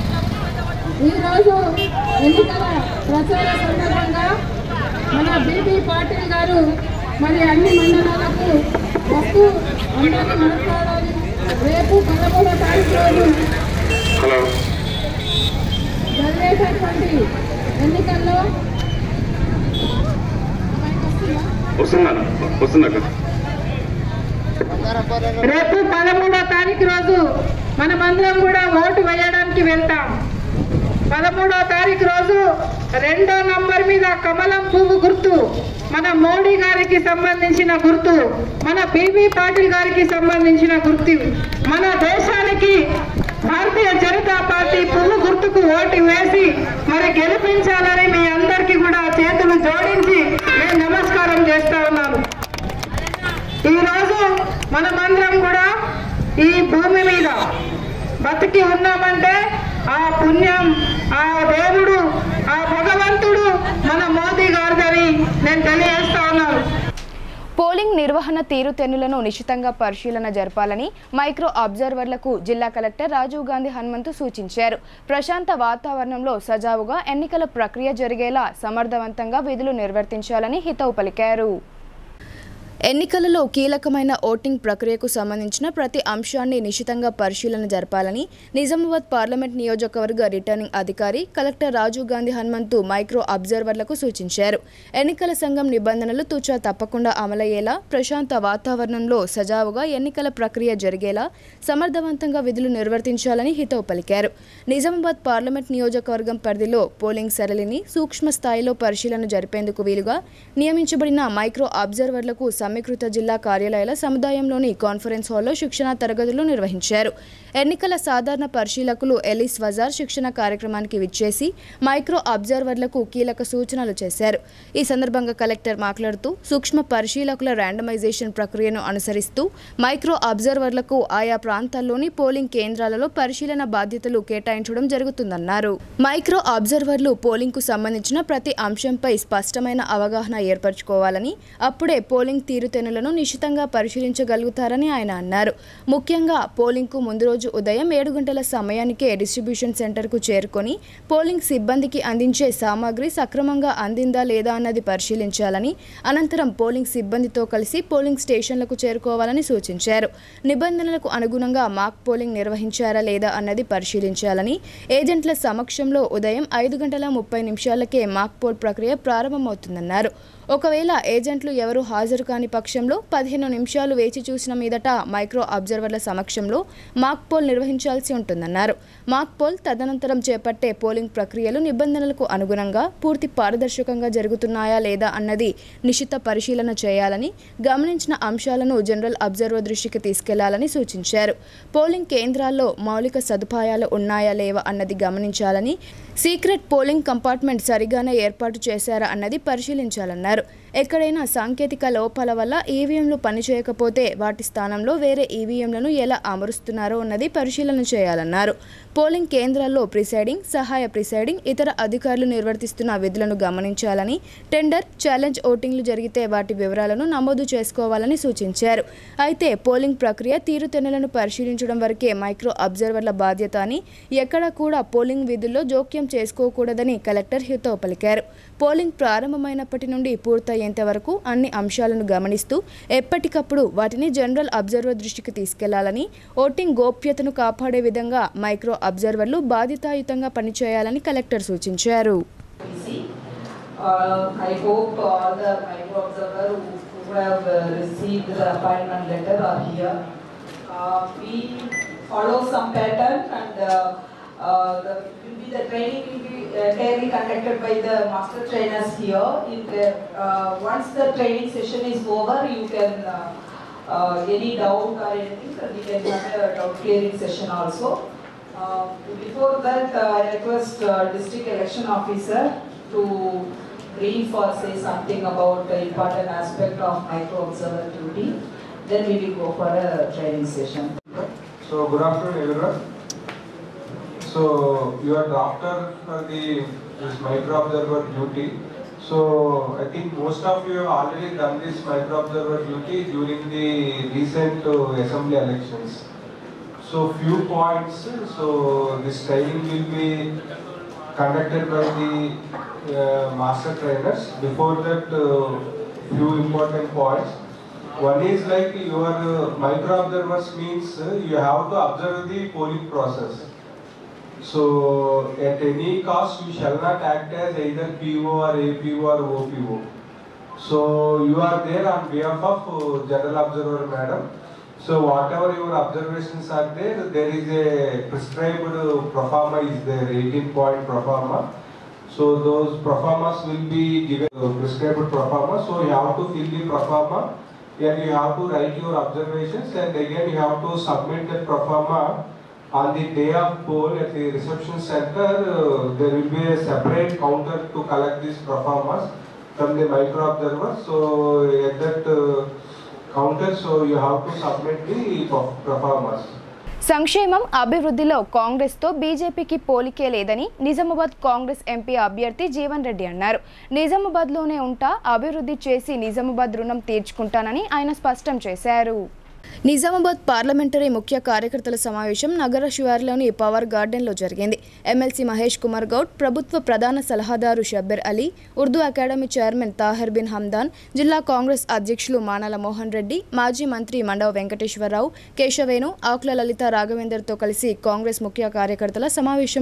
ఈరోజు ఎన్నికల ప్రచార సందర్భంగా మన బీబీ పాటిల్ గారు మరి అన్ని మండలాలకు వస్తూ అందరినీ మాట్లాడాలి రేపు పదమూడో తారీఖు రోజు జరిగేటటువంటి ఎన్నికల్లో
వస్తున్నాను వస్తున్నాక
రేపు పదమూడో తారీఖు రోజు మనమందరం కూడా ఓటు వేయడానికి వెళ్తాం పదమూడో తారీఖు రోజు రెండో నంబర్ మీద కమలం పువ్వు గుర్తు మన మోడీ గారికి సంబంధించిన గుర్తు మన బీబీ పాటిల్ గారికి సంబంధించిన గుర్తు మన దేశానికి భారతీయ జనతా పార్టీ పువ్వు గుర్తుకు ఓటు వేసి మరి గెలిపించాలని మీ అందరికీ కూడా చేతులు జోడించి నేను నమస్కారం చేస్తా ఉన్నాను ఈ రోజు మనమందరం కూడా ఈ భూమి మీద బతికి ఉన్నామంటే ఆ పుణ్యం ఆ దేవుడు ఆ భగవంతుడు మన మోదీ గారిదని నేను తెలియజేస్తా ఉన్నాను
పోలింగ్ నిర్వహణ తీరుతెన్నులను నిశితంగా పరిశీలన జరపాలని మైక్రో అబ్జర్వర్లకు జిల్లా కలెక్టర్ రాజీవ్ గాంధీ హనుమంతు సూచించారు ప్రశాంత వాతావరణంలో సజావుగా ఎన్నికల ప్రక్రియ జరిగేలా సమర్థవంతంగా విధులు నిర్వర్తించాలని హితవు పలికారు ఎన్నికలలో కీలకమైన ఓటింగ్ ప్రక్రియకు సంబంధించిన ప్రతి అంశాన్ని నిశితంగా పరిశీలన జరపాలని నిజామాబాద్ పార్లమెంట్ నియోజకవర్గ రిటర్నింగ్ అధికారి కలెక్టర్ రాజీవ్ గాంధీ హనుమంతు మైక్రో అబ్జర్వర్లకు సూచించారు ఎన్నికల సంఘం నిబంధనలు తూచా తప్పకుండా అమలయ్యేలా ప్రశాంత వాతావరణంలో సజావుగా ఎన్నికల ప్రక్రియ జరిగేలా సమర్థవంతంగా విధులు నిర్వర్తించాలని హితవు పలికారు నిజామాబాద్ పార్లమెంట్ నియోజకవర్గం పరిధిలో పోలింగ్ సరళిని సూక్ష్మ స్థాయిలో పరిశీలన జరిపేందుకు వీలుగా నియమించబడిన మైక్రో అబ్జర్వర్లకు సమీకృత జిల్లా కార్యాలయాల సముదాయంలోని కాన్ఫరెన్స్ హాల్లో శిక్షణ తరగతులు నిర్వహించారు ఎన్నికల సాధారణ పరిశీలకులు ఎలిస్ వజార్ శిక్షణ కార్యక్రమానికి విచ్చేసి మైక్రో అబ్జర్వర్లకు కీలక సూచనలు చేశారు ఈ సందర్భంగా కలెక్టర్ మాట్లాడుతూ సూక్ష్మ పరిశీలకుల ర్యాండమైజేషన్ ప్రక్రియను అనుసరిస్తూ మైక్రో అబ్జర్వర్లకు ఆయా ప్రాంతాల్లోని పోలింగ్ కేంద్రాలలో పరిశీలన బాధ్యతలు కేటాయించడం జరుగుతుందన్నారు మైక్రో అబ్జర్వర్లు పోలింగ్ కు సంబంధించిన ప్రతి అంశంపై స్పష్టమైన అవగాహన ఏర్పరచుకోవాలని అప్పుడే పోలింగ్ తీరుతెన్నులను నిశితంగా పరిశీలించగలుగుతారని ఆయన అన్నారు ముఖ్యంగా పోలింగ్ కు ముందు రోజు ఉదయం ఏడు గంటల సమయానికే డిస్ట్రిబ్యూషన్ సెంటర్ కు చేరుకొని పోలింగ్ సిబ్బందికి అందించే సామాగ్రి సక్రమంగా అందిందా లేదా అన్నది పరిశీలించాలని అనంతరం పోలింగ్ సిబ్బందితో కలిసి పోలింగ్ స్టేషన్లకు చేరుకోవాలని సూచించారు నిబంధనలకు అనుగుణంగా మాక్ పోలింగ్ నిర్వహించారా లేదా అన్నది పరిశీలించాలని ఏజెంట్ల సమక్షంలో ఉదయం ఐదు గంటల ముప్పై నిమిషాలకే మాక్ పోల్ ప్రక్రియ ప్రారంభమవుతుందన్నారు ఒకవేళ ఏజెంట్లు ఎవరు హాజరు కాని పక్షంలో పదిహేను నిమిషాలు వేచి చూసిన మీదట మైక్రో అబ్జర్వర్ల సమక్షంలో మాక్ పోల్ నిర్వహించాల్సి ఉంటుందన్నారు మాక్ పోల్ తదనంతరం చేపట్టే పోలింగ్ ప్రక్రియలు నిబంధనలకు అనుగుణంగా పూర్తి పారదర్శకంగా జరుగుతున్నాయా లేదా అన్నది నిశిత పరిశీలన చేయాలని గమనించిన అంశాలను జనరల్ అబ్జర్వర్ దృష్టికి తీసుకెళ్లాలని సూచించారు పోలింగ్ కేంద్రాల్లో మౌలిక సదుపాయాలు ఉన్నాయా లేవా అన్నది గమనించాలని సీక్రెట్ పోలింగ్ కంపార్ట్మెంట్ సరిగానే ఏర్పాటు చేశారా అన్నది పరిశీలించాలన్నారు ఎక్కడైనా సాంకేతిక లోపాల వల్ల ఈవీఎంలు పనిచేయకపోతే వాటి స్థానంలో వేరే ఈవీఎంలను ఎలా అమరుస్తున్నారో అన్నది పరిశీలన చేయాలన్నారు పోలింగ్ కేంద్రాల్లో ప్రిసైడింగ్ సహాయ ప్రిసైడింగ్ ఇతర అధికారులు నిర్వర్తిస్తున్న విధులను గమనించాలని టెండర్ ఛాలెంజ్ ఓటింగ్లు జరిగితే వాటి వివరాలను నమోదు చేసుకోవాలని సూచించారు అయితే పోలింగ్ ప్రక్రియ తీరుతెన్నులను పరిశీలించడం వరకే మైక్రో అబ్జర్వర్ల బాధ్యత అని ఎక్కడా కూడా పోలింగ్ విధుల్లో జోక్యం చేసుకోకూడదని కలెక్టర్ హితో పలికారు పోలింగ్ ప్రారంభమైనప్పటి నుండి పూర్తయ్యేంత వరకు అన్ని అంశాలను గమనిస్తూ ఎప్పటికప్పుడు వాటిని జనరల్ అబ్జర్వర్ దృష్టికి తీసుకెళ్లాలని ఓటింగ్ గోప్యతను కాపాడే విధంగా మైక్రో అబ్జర్వర్లు బాధ్యతాయుతంగా పనిచేయాలని కలెక్టర్ సూచించారు
Uh, I hope all the micro observer who, who have uh, received the appointment letter are here. Uh, we follow some pattern and uh, uh, the, will be the training will be uh, entirely conducted by the master trainers here. If the, uh, once the training session is over, you can uh, uh, any doubt or anything, so we can have a doubt clearing session also. Uh, before that, uh, I request uh, district election officer to brief or say something about the important aspect of micro observer duty. Then we will go for a training session.
So good afternoon everyone. So you are drafter for the this micro observer duty. So I think most of you have already done this micro observer duty during the recent uh, assembly elections. So few points. So this training will be conducted by the uh, master trainers. Before that, uh, few important points. One is like your uh, micro observers means uh, you have to observe the polling process. So at any cost you shall not act as either PO or APO or OPO. So you are there on behalf of uh, General Observer Madam. So whatever your observations are there, there is a prescribed uh, proforma is there, 18 point proforma. So those proformas will be given uh, prescribed proforma. So you have to fill the proforma and you have to write your observations and again you have to submit that proforma on the day of poll at the reception center. Uh, there will be a separate counter to collect these proformas from the micro observer. So at that uh, counter, so you have to submit the pro- proformas.
సంక్షేమం అభివృద్ధిలో కాంగ్రెస్తో బీజేపీకి పోలికే లేదని నిజామాబాద్ కాంగ్రెస్ ఎంపీ అభ్యర్థి జీవన్ రెడ్డి అన్నారు నిజామాబాద్లోనే ఉంటా అభివృద్ధి చేసి నిజామాబాద్ రుణం తీర్చుకుంటానని ఆయన స్పష్టం చేశారు నిజామాబాద్ పార్లమెంటరీ ముఖ్య కార్యకర్తల సమావేశం నగర శివార్లోని పవర్ గార్డెన్లో జరిగింది ఎమ్మెల్సీ మహేష్ కుమార్ గౌడ్ ప్రభుత్వ ప్రధాన సలహాదారు షబ్బీర్ అలీ ఉర్దూ అకాడమీ చైర్మన్ తాహర్ బిన్ హమ్దాన్ జిల్లా కాంగ్రెస్ అధ్యక్షులు మానాల మోహన్ రెడ్డి మాజీ మంత్రి మండవ వెంకటేశ్వరరావు కేశవేను ఆకుల లలిత రాఘవేందర్తో కలిసి కాంగ్రెస్ ముఖ్య కార్యకర్తల సమావేశంలో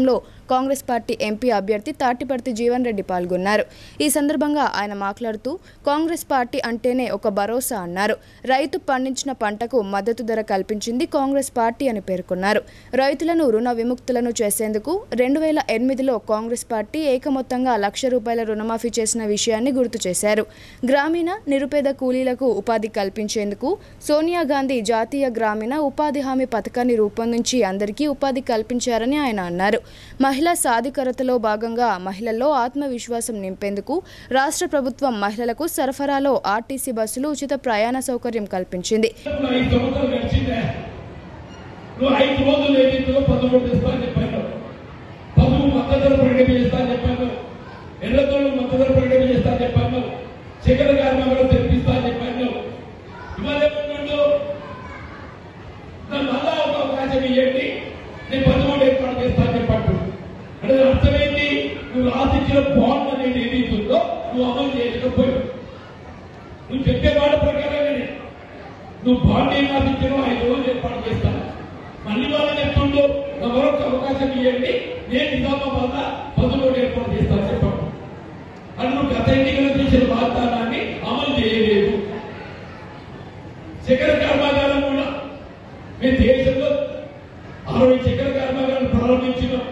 కాంగ్రెస్ పార్టీ ఎంపీ అభ్యర్థి తాటిపర్తి జీవన్ రెడ్డి పాల్గొన్నారు ఈ సందర్భంగా ఆయన మాట్లాడుతూ కాంగ్రెస్ పార్టీ అంటేనే ఒక భరోసా అన్నారు రైతు పండించిన పంటకు మద్దతు ధర కల్పించింది కాంగ్రెస్ పార్టీ అని పేర్కొన్నారు రైతులను రుణ విముక్తులను చేసేందుకు రెండు వేల ఎనిమిదిలో కాంగ్రెస్ పార్టీ ఏకమొత్తంగా లక్ష రూపాయల రుణమాఫీ చేసిన విషయాన్ని గుర్తు చేశారు గ్రామీణ నిరుపేద కూలీలకు ఉపాధి కల్పించేందుకు సోనియా గాంధీ జాతీయ గ్రామీణ ఉపాధి హామీ పథకాన్ని రూపొందించి అందరికీ ఉపాధి కల్పించారని ఆయన అన్నారు మహిళా సాధికారతలో భాగంగా మహిళల్లో ఆత్మవిశ్వాసం నింపేందుకు రాష్ట్ర ప్రభుత్వం మహిళలకు సరఫరాలో ఆర్టీసీ బస్సులు ఉచిత ప్రయాణ సౌకర్యం కల్పించింది
ఐదు సంవత్సరాలు గడిచిందే నువ్వు ఐదు రోజులు ఏదైతుందో పదమూడు తెస్తా అని చెప్పాను పదమూడు మద్దతు ప్రకటన చేస్తా అని చెప్పాను ఎల్లతోళ్ళు మద్దతు ప్రకటన చేస్తా అని చెప్పాను శేఖర కార్మికులు తెప్పిస్తా అని చెప్పాను ఇవాళ ఏమంటుండు నన్ను మళ్ళా ఒక అవకాశం ఇవ్వండి నేను పదమూడు ఏర్పాటు చేస్తా అని చెప్పట్టు అంటే దాని అర్థమైంది నువ్వు రాసిచ్చిన బాండ్ అనేది ఏదైతుందో నువ్వు అమలు చేయలేకపోయావు నువ్వు చెప్పే మాట ప్రకారంగానే నువ్వు బాండ్ ఏం రాసిచ్చావో ఐదు రోజులు ఏర్పాటు చేస్తాను మళ్ళీ వాళ్ళని చెప్తుండో నా మరొక అవకాశం ఇవ్వండి నేను నిజామాబాద్ పదమూడు ఏర్పాటు చేస్తాను చెప్పాను అని నువ్వు గత ఎన్నికలు చేసిన వాగ్దానాన్ని అమలు చేయలేదు చక్కెర కర్మాగారం కూడా మేము దేశంలో అరవై చక్కెర కర్మాగారం ప్రారంభించినాం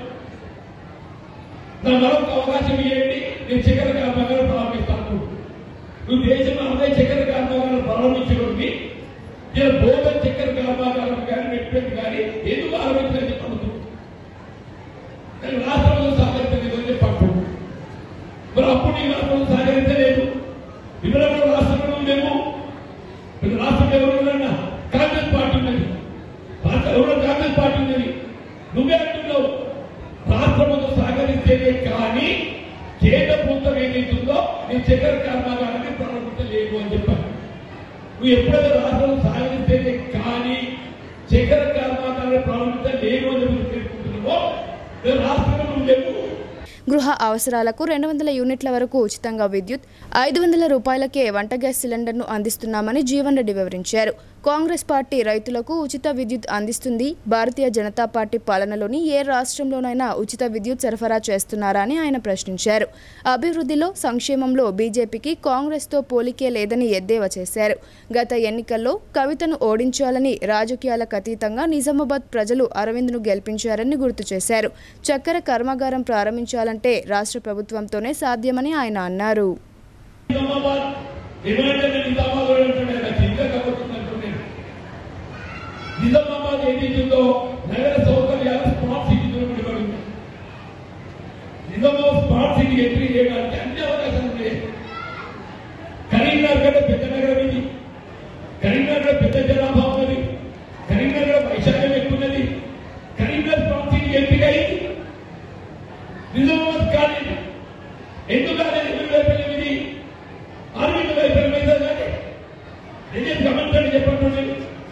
నా మరొక అవకాశం ఇవ్వండి నేను చక్కెర కర్మాగారం ప్రారంభిస్తాను నువ్వు దేశంలో అరవై చక్కెర కర్మాగారం ప్రారంభించినవి ఇలా బోధన్ చక్కెర కర్మాగారం కానీ పెట్టినట్టు కానీ ఎందుకు ఆరంభించని చెప్పడుతుంది నేను రాష్ట్రంలో సహకరించలేదు అని చెప్పట్టు మరి అప్పుడు నీ రాష్ట్రంలో సహకరించలేదు ఇప్పుడు రాష్ట్రంలో మేము ఇప్పుడు రాష్ట్రంలో ఎవరు ఉన్నారన్నా కాంగ్రెస్ పార్టీ ఉన్నది రాష్ట్రం ఎవరో కాంగ్రెస్ పార్టీ ఉన్నది నువ్వే అంటున్నావు రాష్ట్రంలో సహకరిస్తేనే కానీ కేంద్ర ప్రభుత్వం ఏదైతుందో నీ చక్కెర కర్మాగారాన్ని ప్రారంభించలేదు అని చెప్పాను నువ్వు ఎప్పుడైతే రాష్ట్రంలో సహకరిస్తేనే కానీ చక్కెర కర్మాగారాన్ని ప్రారంభించలేదు అని చెప్పి పేర్కొంటున్నావో రాష్ట్రంలో నువ్వు లేవు
గృహ అవసరాలకు రెండు వందల యూనిట్ల వరకు ఉచితంగా విద్యుత్ ఐదు వందల రూపాయలకే వంట గ్యాస్ సిలిండర్ను అందిస్తున్నామని జీవన్ రెడ్డి వివరించారు కాంగ్రెస్ పార్టీ రైతులకు ఉచిత విద్యుత్ అందిస్తుంది భారతీయ జనతా పార్టీ పాలనలోని ఏ రాష్ట్రంలోనైనా ఉచిత విద్యుత్ సరఫరా చేస్తున్నారా అని ఆయన ప్రశ్నించారు అభివృద్ధిలో సంక్షేమంలో బీజేపీకి కాంగ్రెస్తో పోలికే లేదని ఎద్దేవా చేశారు గత ఎన్నికల్లో కవితను ఓడించాలని రాజకీయాలకు అతీతంగా నిజామాబాద్ ప్రజలు అరవింద్ను గెలిపించారని గుర్తు చేశారు చక్కెర కర్మాగారం ప్రారంభించాలంటే రాష్ట్ర ప్రభుత్వంతోనే సాధ్యమని ఆయన అన్నారు
నిజామాబాద్ ఏమంటే నేను నిజామాబాద్ అంటుండే నాకు ఇంకా కబుర్తుంది అంటుండే నిజామాబాద్ ఏదైతుందో నగర సౌకర్యాలు స్మార్ట్ సిటీ చూడబడి నిజామాబాద్ స్మార్ట్ సిటీ ఎంట్రీ చేయడానికి అన్ని అవకాశాలు ఉన్నాయి కరీంనగర్ కంటే పెద్ద నగరం ఇది కరీంనగర్ కంటే పెద్ద జనాభా ఉన్నది కరీంనగర్ వైశాల్యం ఎక్కువ ఉన్నది కరీంనగర్ స్మార్ట్ సిటీ ఎంపిక అయింది నిజామాబాద్ కాలేదు ఎందుకు కాలేదు ఎందుకు వైఫల్యం ఇది ఆర్మీకి వైఫల్యం అయితే కానీ నేను గమనించండి చెప్పండి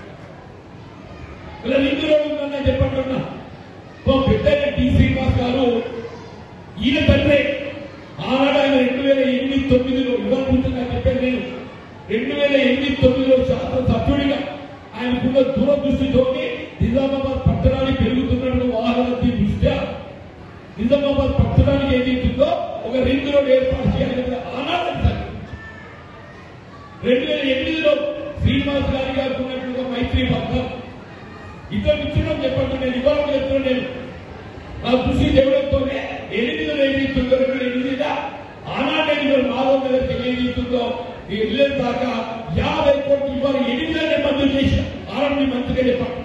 ఇలా ఇందులో ఉందన్న చెప్పండి ఓ పెద్ద డి శ్రీనివాస్ గారు ఈయన తండ్రి ఆనాడు ఆయన రెండు వేల ఎనిమిది తొమ్మిదిలో ఇవ్వాలనుకుంటున్నా చెప్పాను నేను రెండు వేల ఎనిమిది తొమ్మిదిలో శాస్త్ర సభ్యుడిగా ఆయనకున్న దూరదృష్టితోటి నిజామాబాద్ పట్టణానికి పెరుగుతున్న వాహన దృష్ట్యా నిజామాబాద్ పట్టణానికి ఏదైతుందో ఒక రింగ్ రోడ్ ఏర్పాటు చేయాలి కదా ఆనాడు సార్ రెండు వేల ఎనిమిదిలో శ్రీనివాస్ గారి గారికి ఉన్నట్లుగా మైత్రి బంధం ఇద్దరు ఇచ్చున్నాం చెప్పండి నేను ఇవ్వాలని చెప్తున్నాను నేను నా కృషి దేవుడంతోనే ఎనిమిదిలో ఏదైతుందో రెండు వేల ఎనిమిదిగా ఆనాడే మీరు మాధవ్ నగర్ ఏదైతుందో ఈ వెళ్ళేది దాకా యాభై కోట్లు ఇవ్వాలి ఎనిమిదిలోనే మంజూరు చేసి ఆరంభి మంత్రిగా చెప్పండి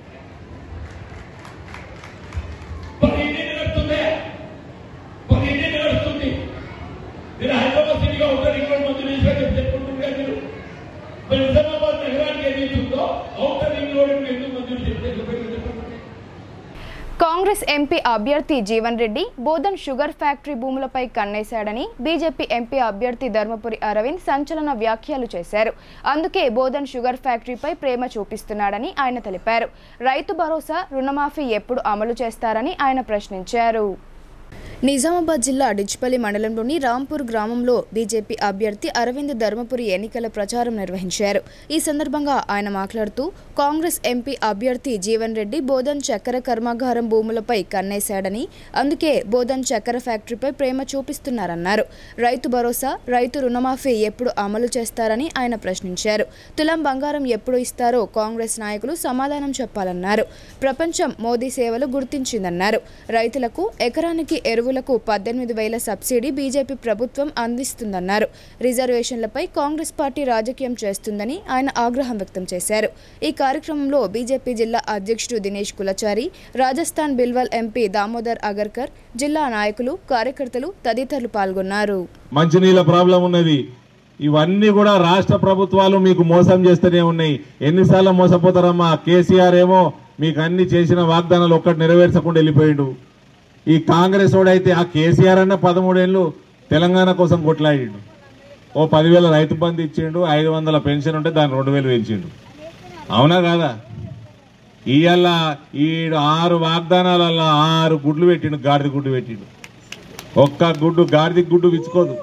పదిహేను నడుస్తుంది పదిహేను నడుస్తుంది నేను హైదరాబాద్ సిటీగా ఉంటాను ఇక్కడ మందు చేసినా చెప్పి చెప్పుకుంటున్నారు మీరు మరి నిజామాబాద్ నగరానికి ఏది ఉందో అవుటర్ రింగ్ రోడ్ ఎందుకు మంజూరు చెప్తే చెప్పండి
కాంగ్రెస్ ఎంపీ అభ్యర్థి జీవన్ రెడ్డి బోధన్ షుగర్ ఫ్యాక్టరీ భూములపై కన్నేశాడని బీజేపీ ఎంపీ అభ్యర్థి ధర్మపురి అరవింద్ సంచలన వ్యాఖ్యలు చేశారు అందుకే బోధన్ షుగర్ ఫ్యాక్టరీపై ప్రేమ చూపిస్తున్నాడని ఆయన తెలిపారు రైతు భరోసా రుణమాఫీ ఎప్పుడు అమలు చేస్తారని ఆయన ప్రశ్నించారు నిజామాబాద్ జిల్లా డిచ్పల్లి మండలంలోని రాంపూర్ గ్రామంలో బీజేపీ అభ్యర్థి అరవింద్ ధర్మపురి ఎన్నికల ప్రచారం నిర్వహించారు ఈ సందర్భంగా ఆయన మాట్లాడుతూ కాంగ్రెస్ ఎంపీ అభ్యర్థి జీవన్ రెడ్డి బోధన్ చక్కెర కర్మాగారం భూములపై కన్నేశాడని అందుకే బోధన్ చక్కెర ఫ్యాక్టరీపై ప్రేమ చూపిస్తున్నారన్నారు రైతు భరోసా రైతు రుణమాఫీ ఎప్పుడు అమలు చేస్తారని ఆయన ప్రశ్నించారు తులం బంగారం ఎప్పుడు ఇస్తారో కాంగ్రెస్ నాయకులు సమాధానం చెప్పాలన్నారు ప్రపంచం మోదీ సేవలు గుర్తించిందన్నారు రైతులకు ఎకరానికి ఎరువులకు పద్దెనిమిది వేల సబ్సిడీ బీజేపీ ప్రభుత్వం అందిస్తుందన్నారు రిజర్వేషన్లపై కాంగ్రెస్ పార్టీ రాజకీయం చేస్తుందని ఆయన ఆగ్రహం వ్యక్తం చేశారు ఈ కార్యక్రమంలో బీజేపీ జిల్లా అధ్యక్షుడు దినేష్ కులచారి రాజస్థాన్ బిల్వల్ ఎంపీ దామోదర్ అగర్కర్ జిల్లా నాయకులు కార్యకర్తలు తదితరులు పాల్గొన్నారు
మంచినీళ్ళ ప్రాబ్లం ఉన్నది ఇవన్నీ కూడా రాష్ట్ర ప్రభుత్వాలు మీకు మోసం చేస్తూనే ఉన్నాయి ఎన్నిసార్లు మోసపోతారమ్మా కేసీఆర్ ఏమో మీకు అన్ని చేసిన వాగ్దానాలు ఒక్కటి నెరవేర్చకుండా వెళ్ళిపోయిండు ఈ కాంగ్రెస్ వాడైతే ఆ కేసీఆర్ అన్న పదమూడేళ్ళు తెలంగాణ కోసం కొట్లాడిండు ఓ పదివేల రైతు బంధు ఇచ్చిండు ఐదు వందల పెన్షన్ ఉంటే దాన్ని రెండు వేలు పెంచిండు అవునా కాదా ఇవాళ ఈ ఆరు వాగ్దానాలలో ఆరు గుడ్లు పెట్టిండు గాడిద గుడ్డు పెట్టిండు ఒక్క గుడ్డు గాడిద గుడ్డు విచ్చుకోదు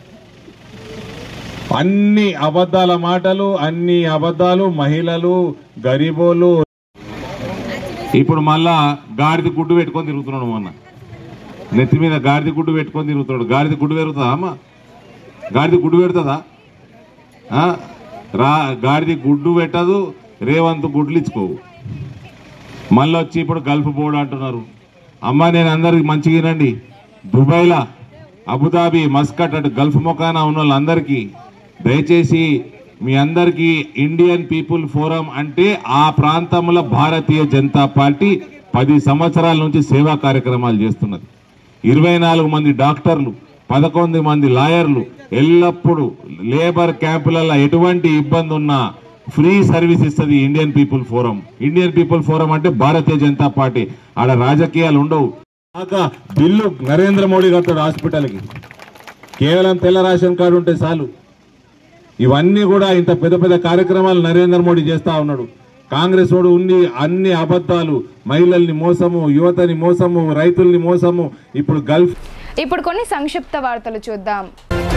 అన్ని అబద్ధాల మాటలు అన్ని అబద్ధాలు మహిళలు గరీబోలు ఇప్పుడు మళ్ళా గాడిద గుడ్డు పెట్టుకొని తిరుగుతున్నాడు మొన్న నెత్తి మీద గాడిద గుడ్డు పెట్టుకొని తిరుగుతున్నాడు గాడిద గుడ్డు పెరుగుతుందా అమ్మ గాడిద గుడ్డు పెడుతుందా ఆ? రా గాడిద గుడ్డు పెట్టదు రేవంత్ గుడ్లు ఇచ్చుకోవు మళ్ళీ వచ్చి ఇప్పుడు గల్ఫ్ బోర్డు అంటున్నారు అమ్మ నేను అందరికి మంచిగా వినండి దుబాయ్లా అబుదాబి మస్కట్ అటు గల్ఫ్ మొకానా ఉన్న వాళ్ళందరికీ దయచేసి మీ అందరికీ ఇండియన్ పీపుల్ ఫోరం అంటే ఆ ప్రాంతంలో భారతీయ జనతా పార్టీ పది సంవత్సరాల నుంచి సేవా కార్యక్రమాలు చేస్తున్నది ఇరవై నాలుగు మంది డాక్టర్లు పదకొండు మంది లాయర్లు ఎల్లప్పుడూ లేబర్ క్యాంపులలో ఎటువంటి ఇబ్బంది ఉన్నా ఫ్రీ సర్వీస్ ఇస్తుంది Indian people forum Indian people forum అంటే భారతీయ జనతా పార్టీ ఆడ రాజకీయాలు ఉండవు కాక బిల్లు నరేంద్ర మోడీ కడతాడు హాస్పిటల్కి కేవలం తెల్ల రేషన్ కార్డు ఉంటే చాలు ఇవన్నీ కూడా ఇంత పెద్ద పెద్ద కార్యక్రమాలు నరేంద్ర మోడీ చేస్తా ఉన్నాడు కాంగ్రెస్ వాడు ఉన్ని అన్ని అబద్ధాలు మహిళల్ని మోసము యువతని మోసము రైతుల్ని మోసము ఇప్పుడు గల్ఫ్
ఇప్పుడు కొన్ని సంక్షిప్త వార్తలు చూద్దాం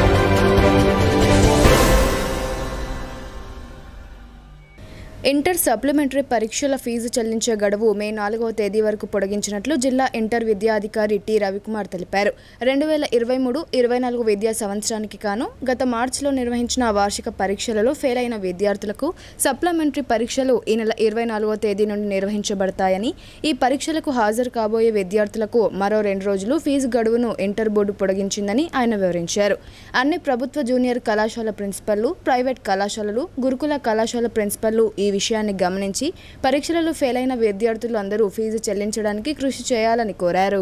ఇంటర్ సప్లిమెంటరీ పరీక్షల ఫీజు చెల్లించే గడువు మే నాలుగవ తేదీ వరకు పొడిగించినట్లు జిల్లా ఇంటర్ విద్యాధికారి టి రవికుమార్ తెలిపారు రెండు వేల ఇరవై మూడు ఇరవై నాలుగు విద్యా సంవత్సరానికి గాను గత మార్చిలో నిర్వహించిన వార్షిక పరీక్షలలో ఫెయిల్ అయిన విద్యార్థులకు సప్లిమెంటరీ పరీక్షలు ఈ నెల ఇరవై నాలుగవ తేదీ నుండి నిర్వహించబడతాయని ఈ పరీక్షలకు హాజరు కాబోయే విద్యార్థులకు మరో రెండు రోజులు ఫీజు గడువును ఇంటర్ బోర్డు పొడిగించిందని ఆయన వివరించారు అన్ని ప్రభుత్వ జూనియర్ కళాశాల ప్రిన్సిపల్లు ప్రైవేట్ కళాశాలలు గురుకుల కళాశాల ప్రిన్సిపల్లు ఈ విషయాన్ని గమనించి పరీక్షలలో ఫెయిల్ అయిన విద్యార్థులు అందరూ ఫీజు చెల్లించడానికి కృషి చేయాలని కోరారు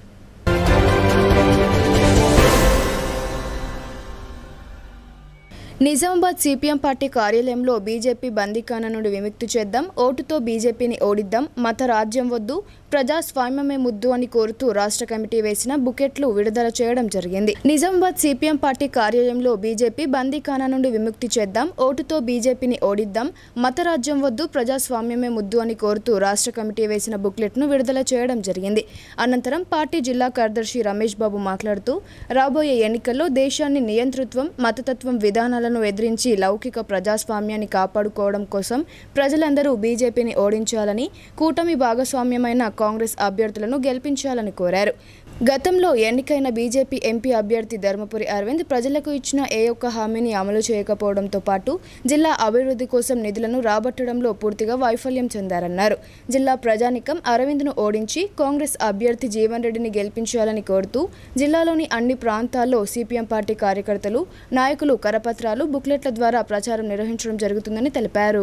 నిజామాబాద్ సిపిఎం పార్టీ కార్యాలయంలో బీజేపీ బందీఖానా నుండి విముక్తి చేద్దాం ఓటుతో బీజేపీని ఓడిద్దాం మత రాజ్యం వద్దు ప్రజాస్వామ్యమే ముద్దు అని కోరుతూ రాష్ట్ర కమిటీ వేసిన బుకెట్లు విడుదల చేయడం జరిగింది నిజామాబాద్ సిపిఎం పార్టీ కార్యాలయంలో బీజేపీ బందీఖానా నుండి విముక్తి చేద్దాం ఓటుతో బీజేపీని ఓడిద్దాం మత రాజ్యం వద్దు ప్రజాస్వామ్యమే ముద్దు అని కోరుతూ రాష్ట్ర కమిటీ వేసిన బుక్లెట్ను విడుదల చేయడం జరిగింది అనంతరం పార్టీ జిల్లా కార్యదర్శి రమేష్ బాబు మాట్లాడుతూ రాబోయే ఎన్నికల్లో దేశాన్ని నియంతృత్వం మతతత్వం విధానాలను ఎదిరించి లౌకిక ప్రజాస్వామ్యాన్ని కాపాడుకోవడం కోసం ప్రజలందరూ బీజేపీని ఓడించాలని కూటమి భాగస్వామ్యమైన కాంగ్రెస్ అభ్యర్థులను గెలిపించాలని కోరారు గతంలో ఎన్నికైన బీజేపీ ఎంపీ అభ్యర్థి ధర్మపురి అరవింద్ ప్రజలకు ఇచ్చిన ఏ ఒక్క హామీని అమలు చేయకపోవడంతో పాటు జిల్లా అభివృద్ధి కోసం నిధులను రాబట్టడంలో పూర్తిగా వైఫల్యం చెందారన్నారు జిల్లా ప్రజానికం అరవింద్ను ఓడించి కాంగ్రెస్ అభ్యర్థి జీవన్ రెడ్డిని గెలిపించాలని కోరుతూ జిల్లాలోని అన్ని ప్రాంతాల్లో సిపిఎం పార్టీ కార్యకర్తలు నాయకులు కరపత్రాలు బుక్లెట్ల ద్వారా ప్రచారం నిర్వహించడం జరుగుతుందని తెలిపారు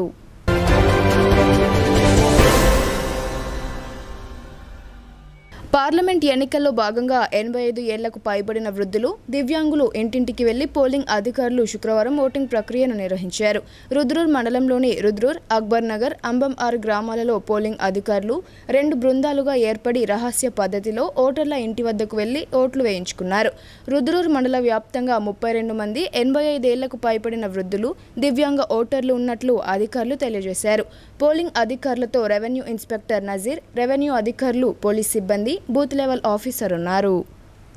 పార్లమెంట్ ఎన్నికల్లో భాగంగా ఎనభై ఐదు ఏళ్లకు పైబడిన వృద్ధులు దివ్యాంగులు ఇంటింటికి వెళ్లి పోలింగ్ అధికారులు శుక్రవారం ఓటింగ్ ప్రక్రియను నిర్వహించారు రుద్రూర్ మండలంలోని రుద్రూర్ అక్బర్ నగర్ అంబం ఆరు గ్రామాలలో పోలింగ్ అధికారులు రెండు బృందాలుగా ఏర్పడి రహస్య పద్ధతిలో ఓటర్ల ఇంటి వద్దకు వెళ్లి ఓట్లు వేయించుకున్నారు రుద్రూర్ మండల వ్యాప్తంగా ముప్పై రెండు మంది ఎనభై ఐదేళ్లకు పైబడిన వృద్ధులు దివ్యాంగ ఓటర్లు ఉన్నట్లు అధికారులు తెలియజేశారు పోలింగ్ అధికారులతో రెవెన్యూ ఇన్స్పెక్టర్ నజీర్ రెవెన్యూ అధికారులు పోలీస్ సిబ్బంది బూత్ లెవెల్ ఆఫీసర్ ఉన్నారు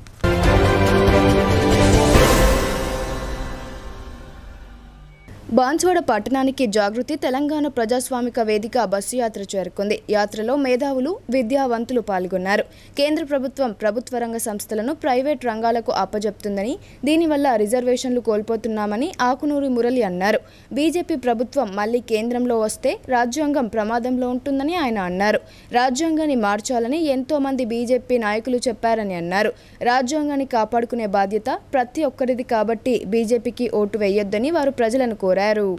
బాన్స్వాడ పట్టణానికి జాగృతి తెలంగాణ ప్రజాస్వామిక వేదిక బస్సు యాత్ర చేరుకుంది యాత్రలో మేధావులు విద్యావంతులు పాల్గొన్నారు కేంద్ర ప్రభుత్వం ప్రభుత్వ రంగ సంస్థలను ప్రైవేట్ రంగాలకు అప్పజెప్తుందని దీనివల్ల రిజర్వేషన్లు కోల్పోతున్నామని ఆకునూరి మురళి అన్నారు బీజేపీ ప్రభుత్వం మళ్లీ కేంద్రంలో వస్తే రాజ్యాంగం ప్రమాదంలో ఉంటుందని ఆయన అన్నారు రాజ్యాంగాన్ని మార్చాలని ఎంతో మంది బీజేపీ నాయకులు చెప్పారని అన్నారు రాజ్యాంగాన్ని కాపాడుకునే బాధ్యత ప్రతి ఒక్కరిది కాబట్టి బీజేపీకి ఓటు వేయొద్దని వారు ప్రజలను కోరారు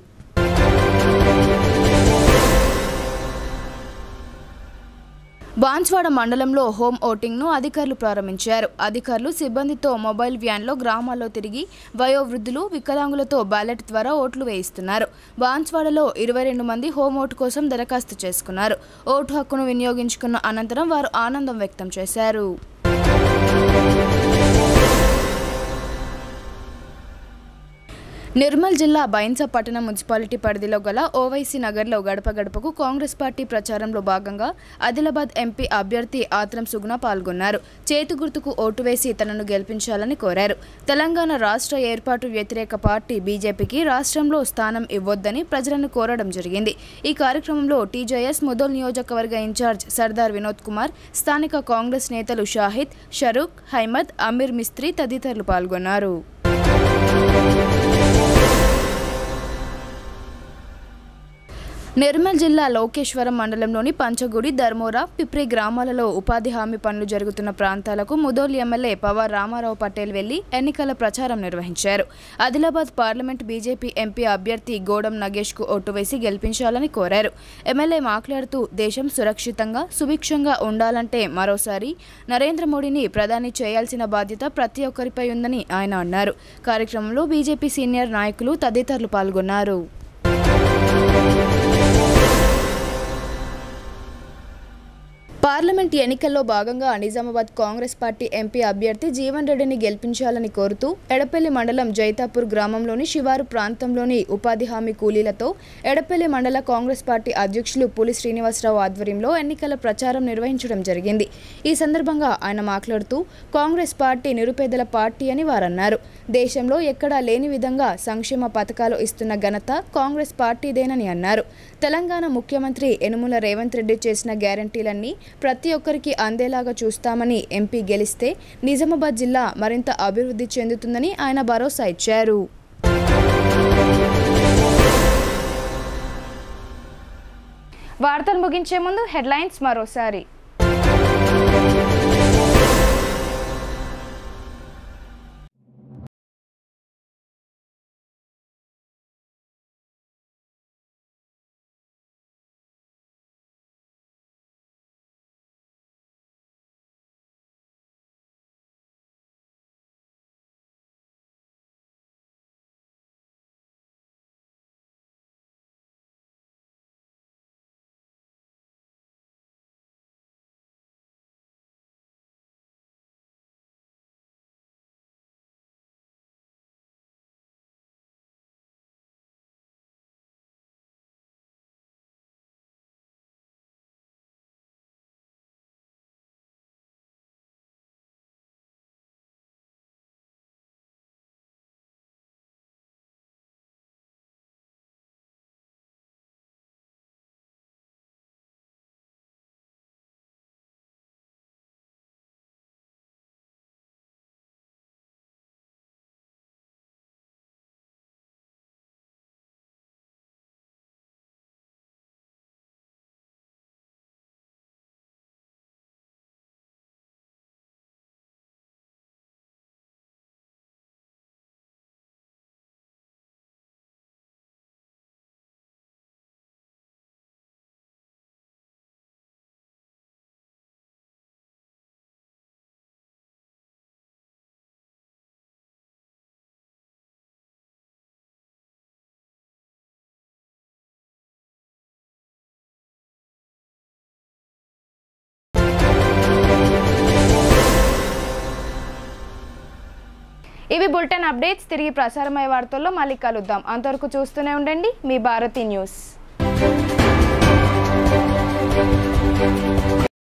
బాన్స్వాడ మండలంలో హోమ్ ఓటింగ్ను అధికారులు ప్రారంభించారు అధికారులు సిబ్బందితో మొబైల్ వ్యాన్లో గ్రామాల్లో తిరిగి వయోవృద్ధులు వికలాంగులతో బ్యాలెట్ ద్వారా ఓట్లు వేయిస్తున్నారు బాన్స్వాడలో ఇరవై రెండు మంది హోమ్ ఓటు కోసం దరఖాస్తు చేసుకున్నారు ఓటు హక్కును వినియోగించుకున్న అనంతరం వారు ఆనందం వ్యక్తం చేశారు నిర్మల్ జిల్లా బైన్సా పట్టణ మున్సిపాలిటీ పరిధిలో గల ఓవైసీ నగర్లో గడప గడపకు కాంగ్రెస్ పార్టీ ప్రచారంలో భాగంగా ఆదిలాబాద్ ఎంపీ అభ్యర్థి ఆత్రం సుగుణ పాల్గొన్నారు చేతు గుర్తుకు ఓటు వేసి తనను గెలిపించాలని కోరారు తెలంగాణ రాష్ట్ర ఏర్పాటు వ్యతిరేక పార్టీ బీజేపీకి రాష్ట్రంలో స్థానం ఇవ్వొద్దని ప్రజలను కోరడం జరిగింది ఈ కార్యక్రమంలో టీజేఎస్ ముదోల్ నియోజకవర్గ ఇన్ఛార్జ్ సర్దార్ వినోద్ కుమార్ స్థానిక కాంగ్రెస్ నేతలు షాహిద్ షరూక్ హైమద్ అమీర్ మిస్త్రీ తదితరులు పాల్గొన్నారు నిర్మల్ జిల్లా లోకేశ్వరం మండలంలోని పంచగుడి ధర్మోరా పిప్రి గ్రామాలలో ఉపాధి హామీ పనులు జరుగుతున్న ప్రాంతాలకు ముదోల్ ఎమ్మెల్యే పవార్ రామారావు పటేల్ వెళ్లి ఎన్నికల ప్రచారం నిర్వహించారు ఆదిలాబాద్ పార్లమెంట్ బీజేపీ ఎంపీ అభ్యర్థి గోడం నగేష్ కు ఓటు వేసి గెలిపించాలని కోరారు ఎమ్మెల్యే మాట్లాడుతూ దేశం సురక్షితంగా సుభిక్షంగా ఉండాలంటే మరోసారి నరేంద్ర మోడీని ప్రధాని చేయాల్సిన బాధ్యత ప్రతి ఒక్కరిపై ఉందని ఆయన అన్నారు కార్యక్రమంలో బీజేపీ సీనియర్ నాయకులు తదితరులు పాల్గొన్నారు పార్లమెంట్ ఎన్నికల్లో భాగంగా నిజామాబాద్ కాంగ్రెస్ పార్టీ ఎంపీ అభ్యర్థి జీవన్ రెడ్డిని గెలిపించాలని కోరుతూ ఎడపల్లి మండలం జైతాపూర్ గ్రామంలోని శివారు ప్రాంతంలోని ఉపాధి హామీ కూలీలతో ఎడపల్లి మండల కాంగ్రెస్ పార్టీ అధ్యక్షులు పులి శ్రీనివాసరావు ఆధ్వర్యంలో ఎన్నికల ప్రచారం నిర్వహించడం జరిగింది ఈ సందర్భంగా ఆయన మాట్లాడుతూ కాంగ్రెస్ పార్టీ నిరుపేదల పార్టీ అని వారన్నారు దేశంలో ఎక్కడా లేని విధంగా సంక్షేమ పథకాలు ఇస్తున్న ఘనత కాంగ్రెస్ పార్టీదేనని అన్నారు తెలంగాణ ముఖ్యమంత్రి యనుమల రేవంత్ రెడ్డి చేసిన గ్యారంటీలన్నీ ప్రతి ఒక్కరికి అందేలాగా చూస్తామని ఎంపీ గెలిస్తే నిజామాబాద్ జిల్లా మరింత అభివృద్ధి చెందుతుందని ఆయన భరోసా ఇచ్చారు వార్తలు ముగించే ముందు హెడ్లైన్స్ మరోసారి ఇవి బులెటిన్ అప్డేట్స్ తిరిగి ప్రసారమయ్యే వార్తల్లో మళ్ళీ కలుద్దాం అంతవరకు చూస్తూనే ఉండండి మీ భారతి న్యూస్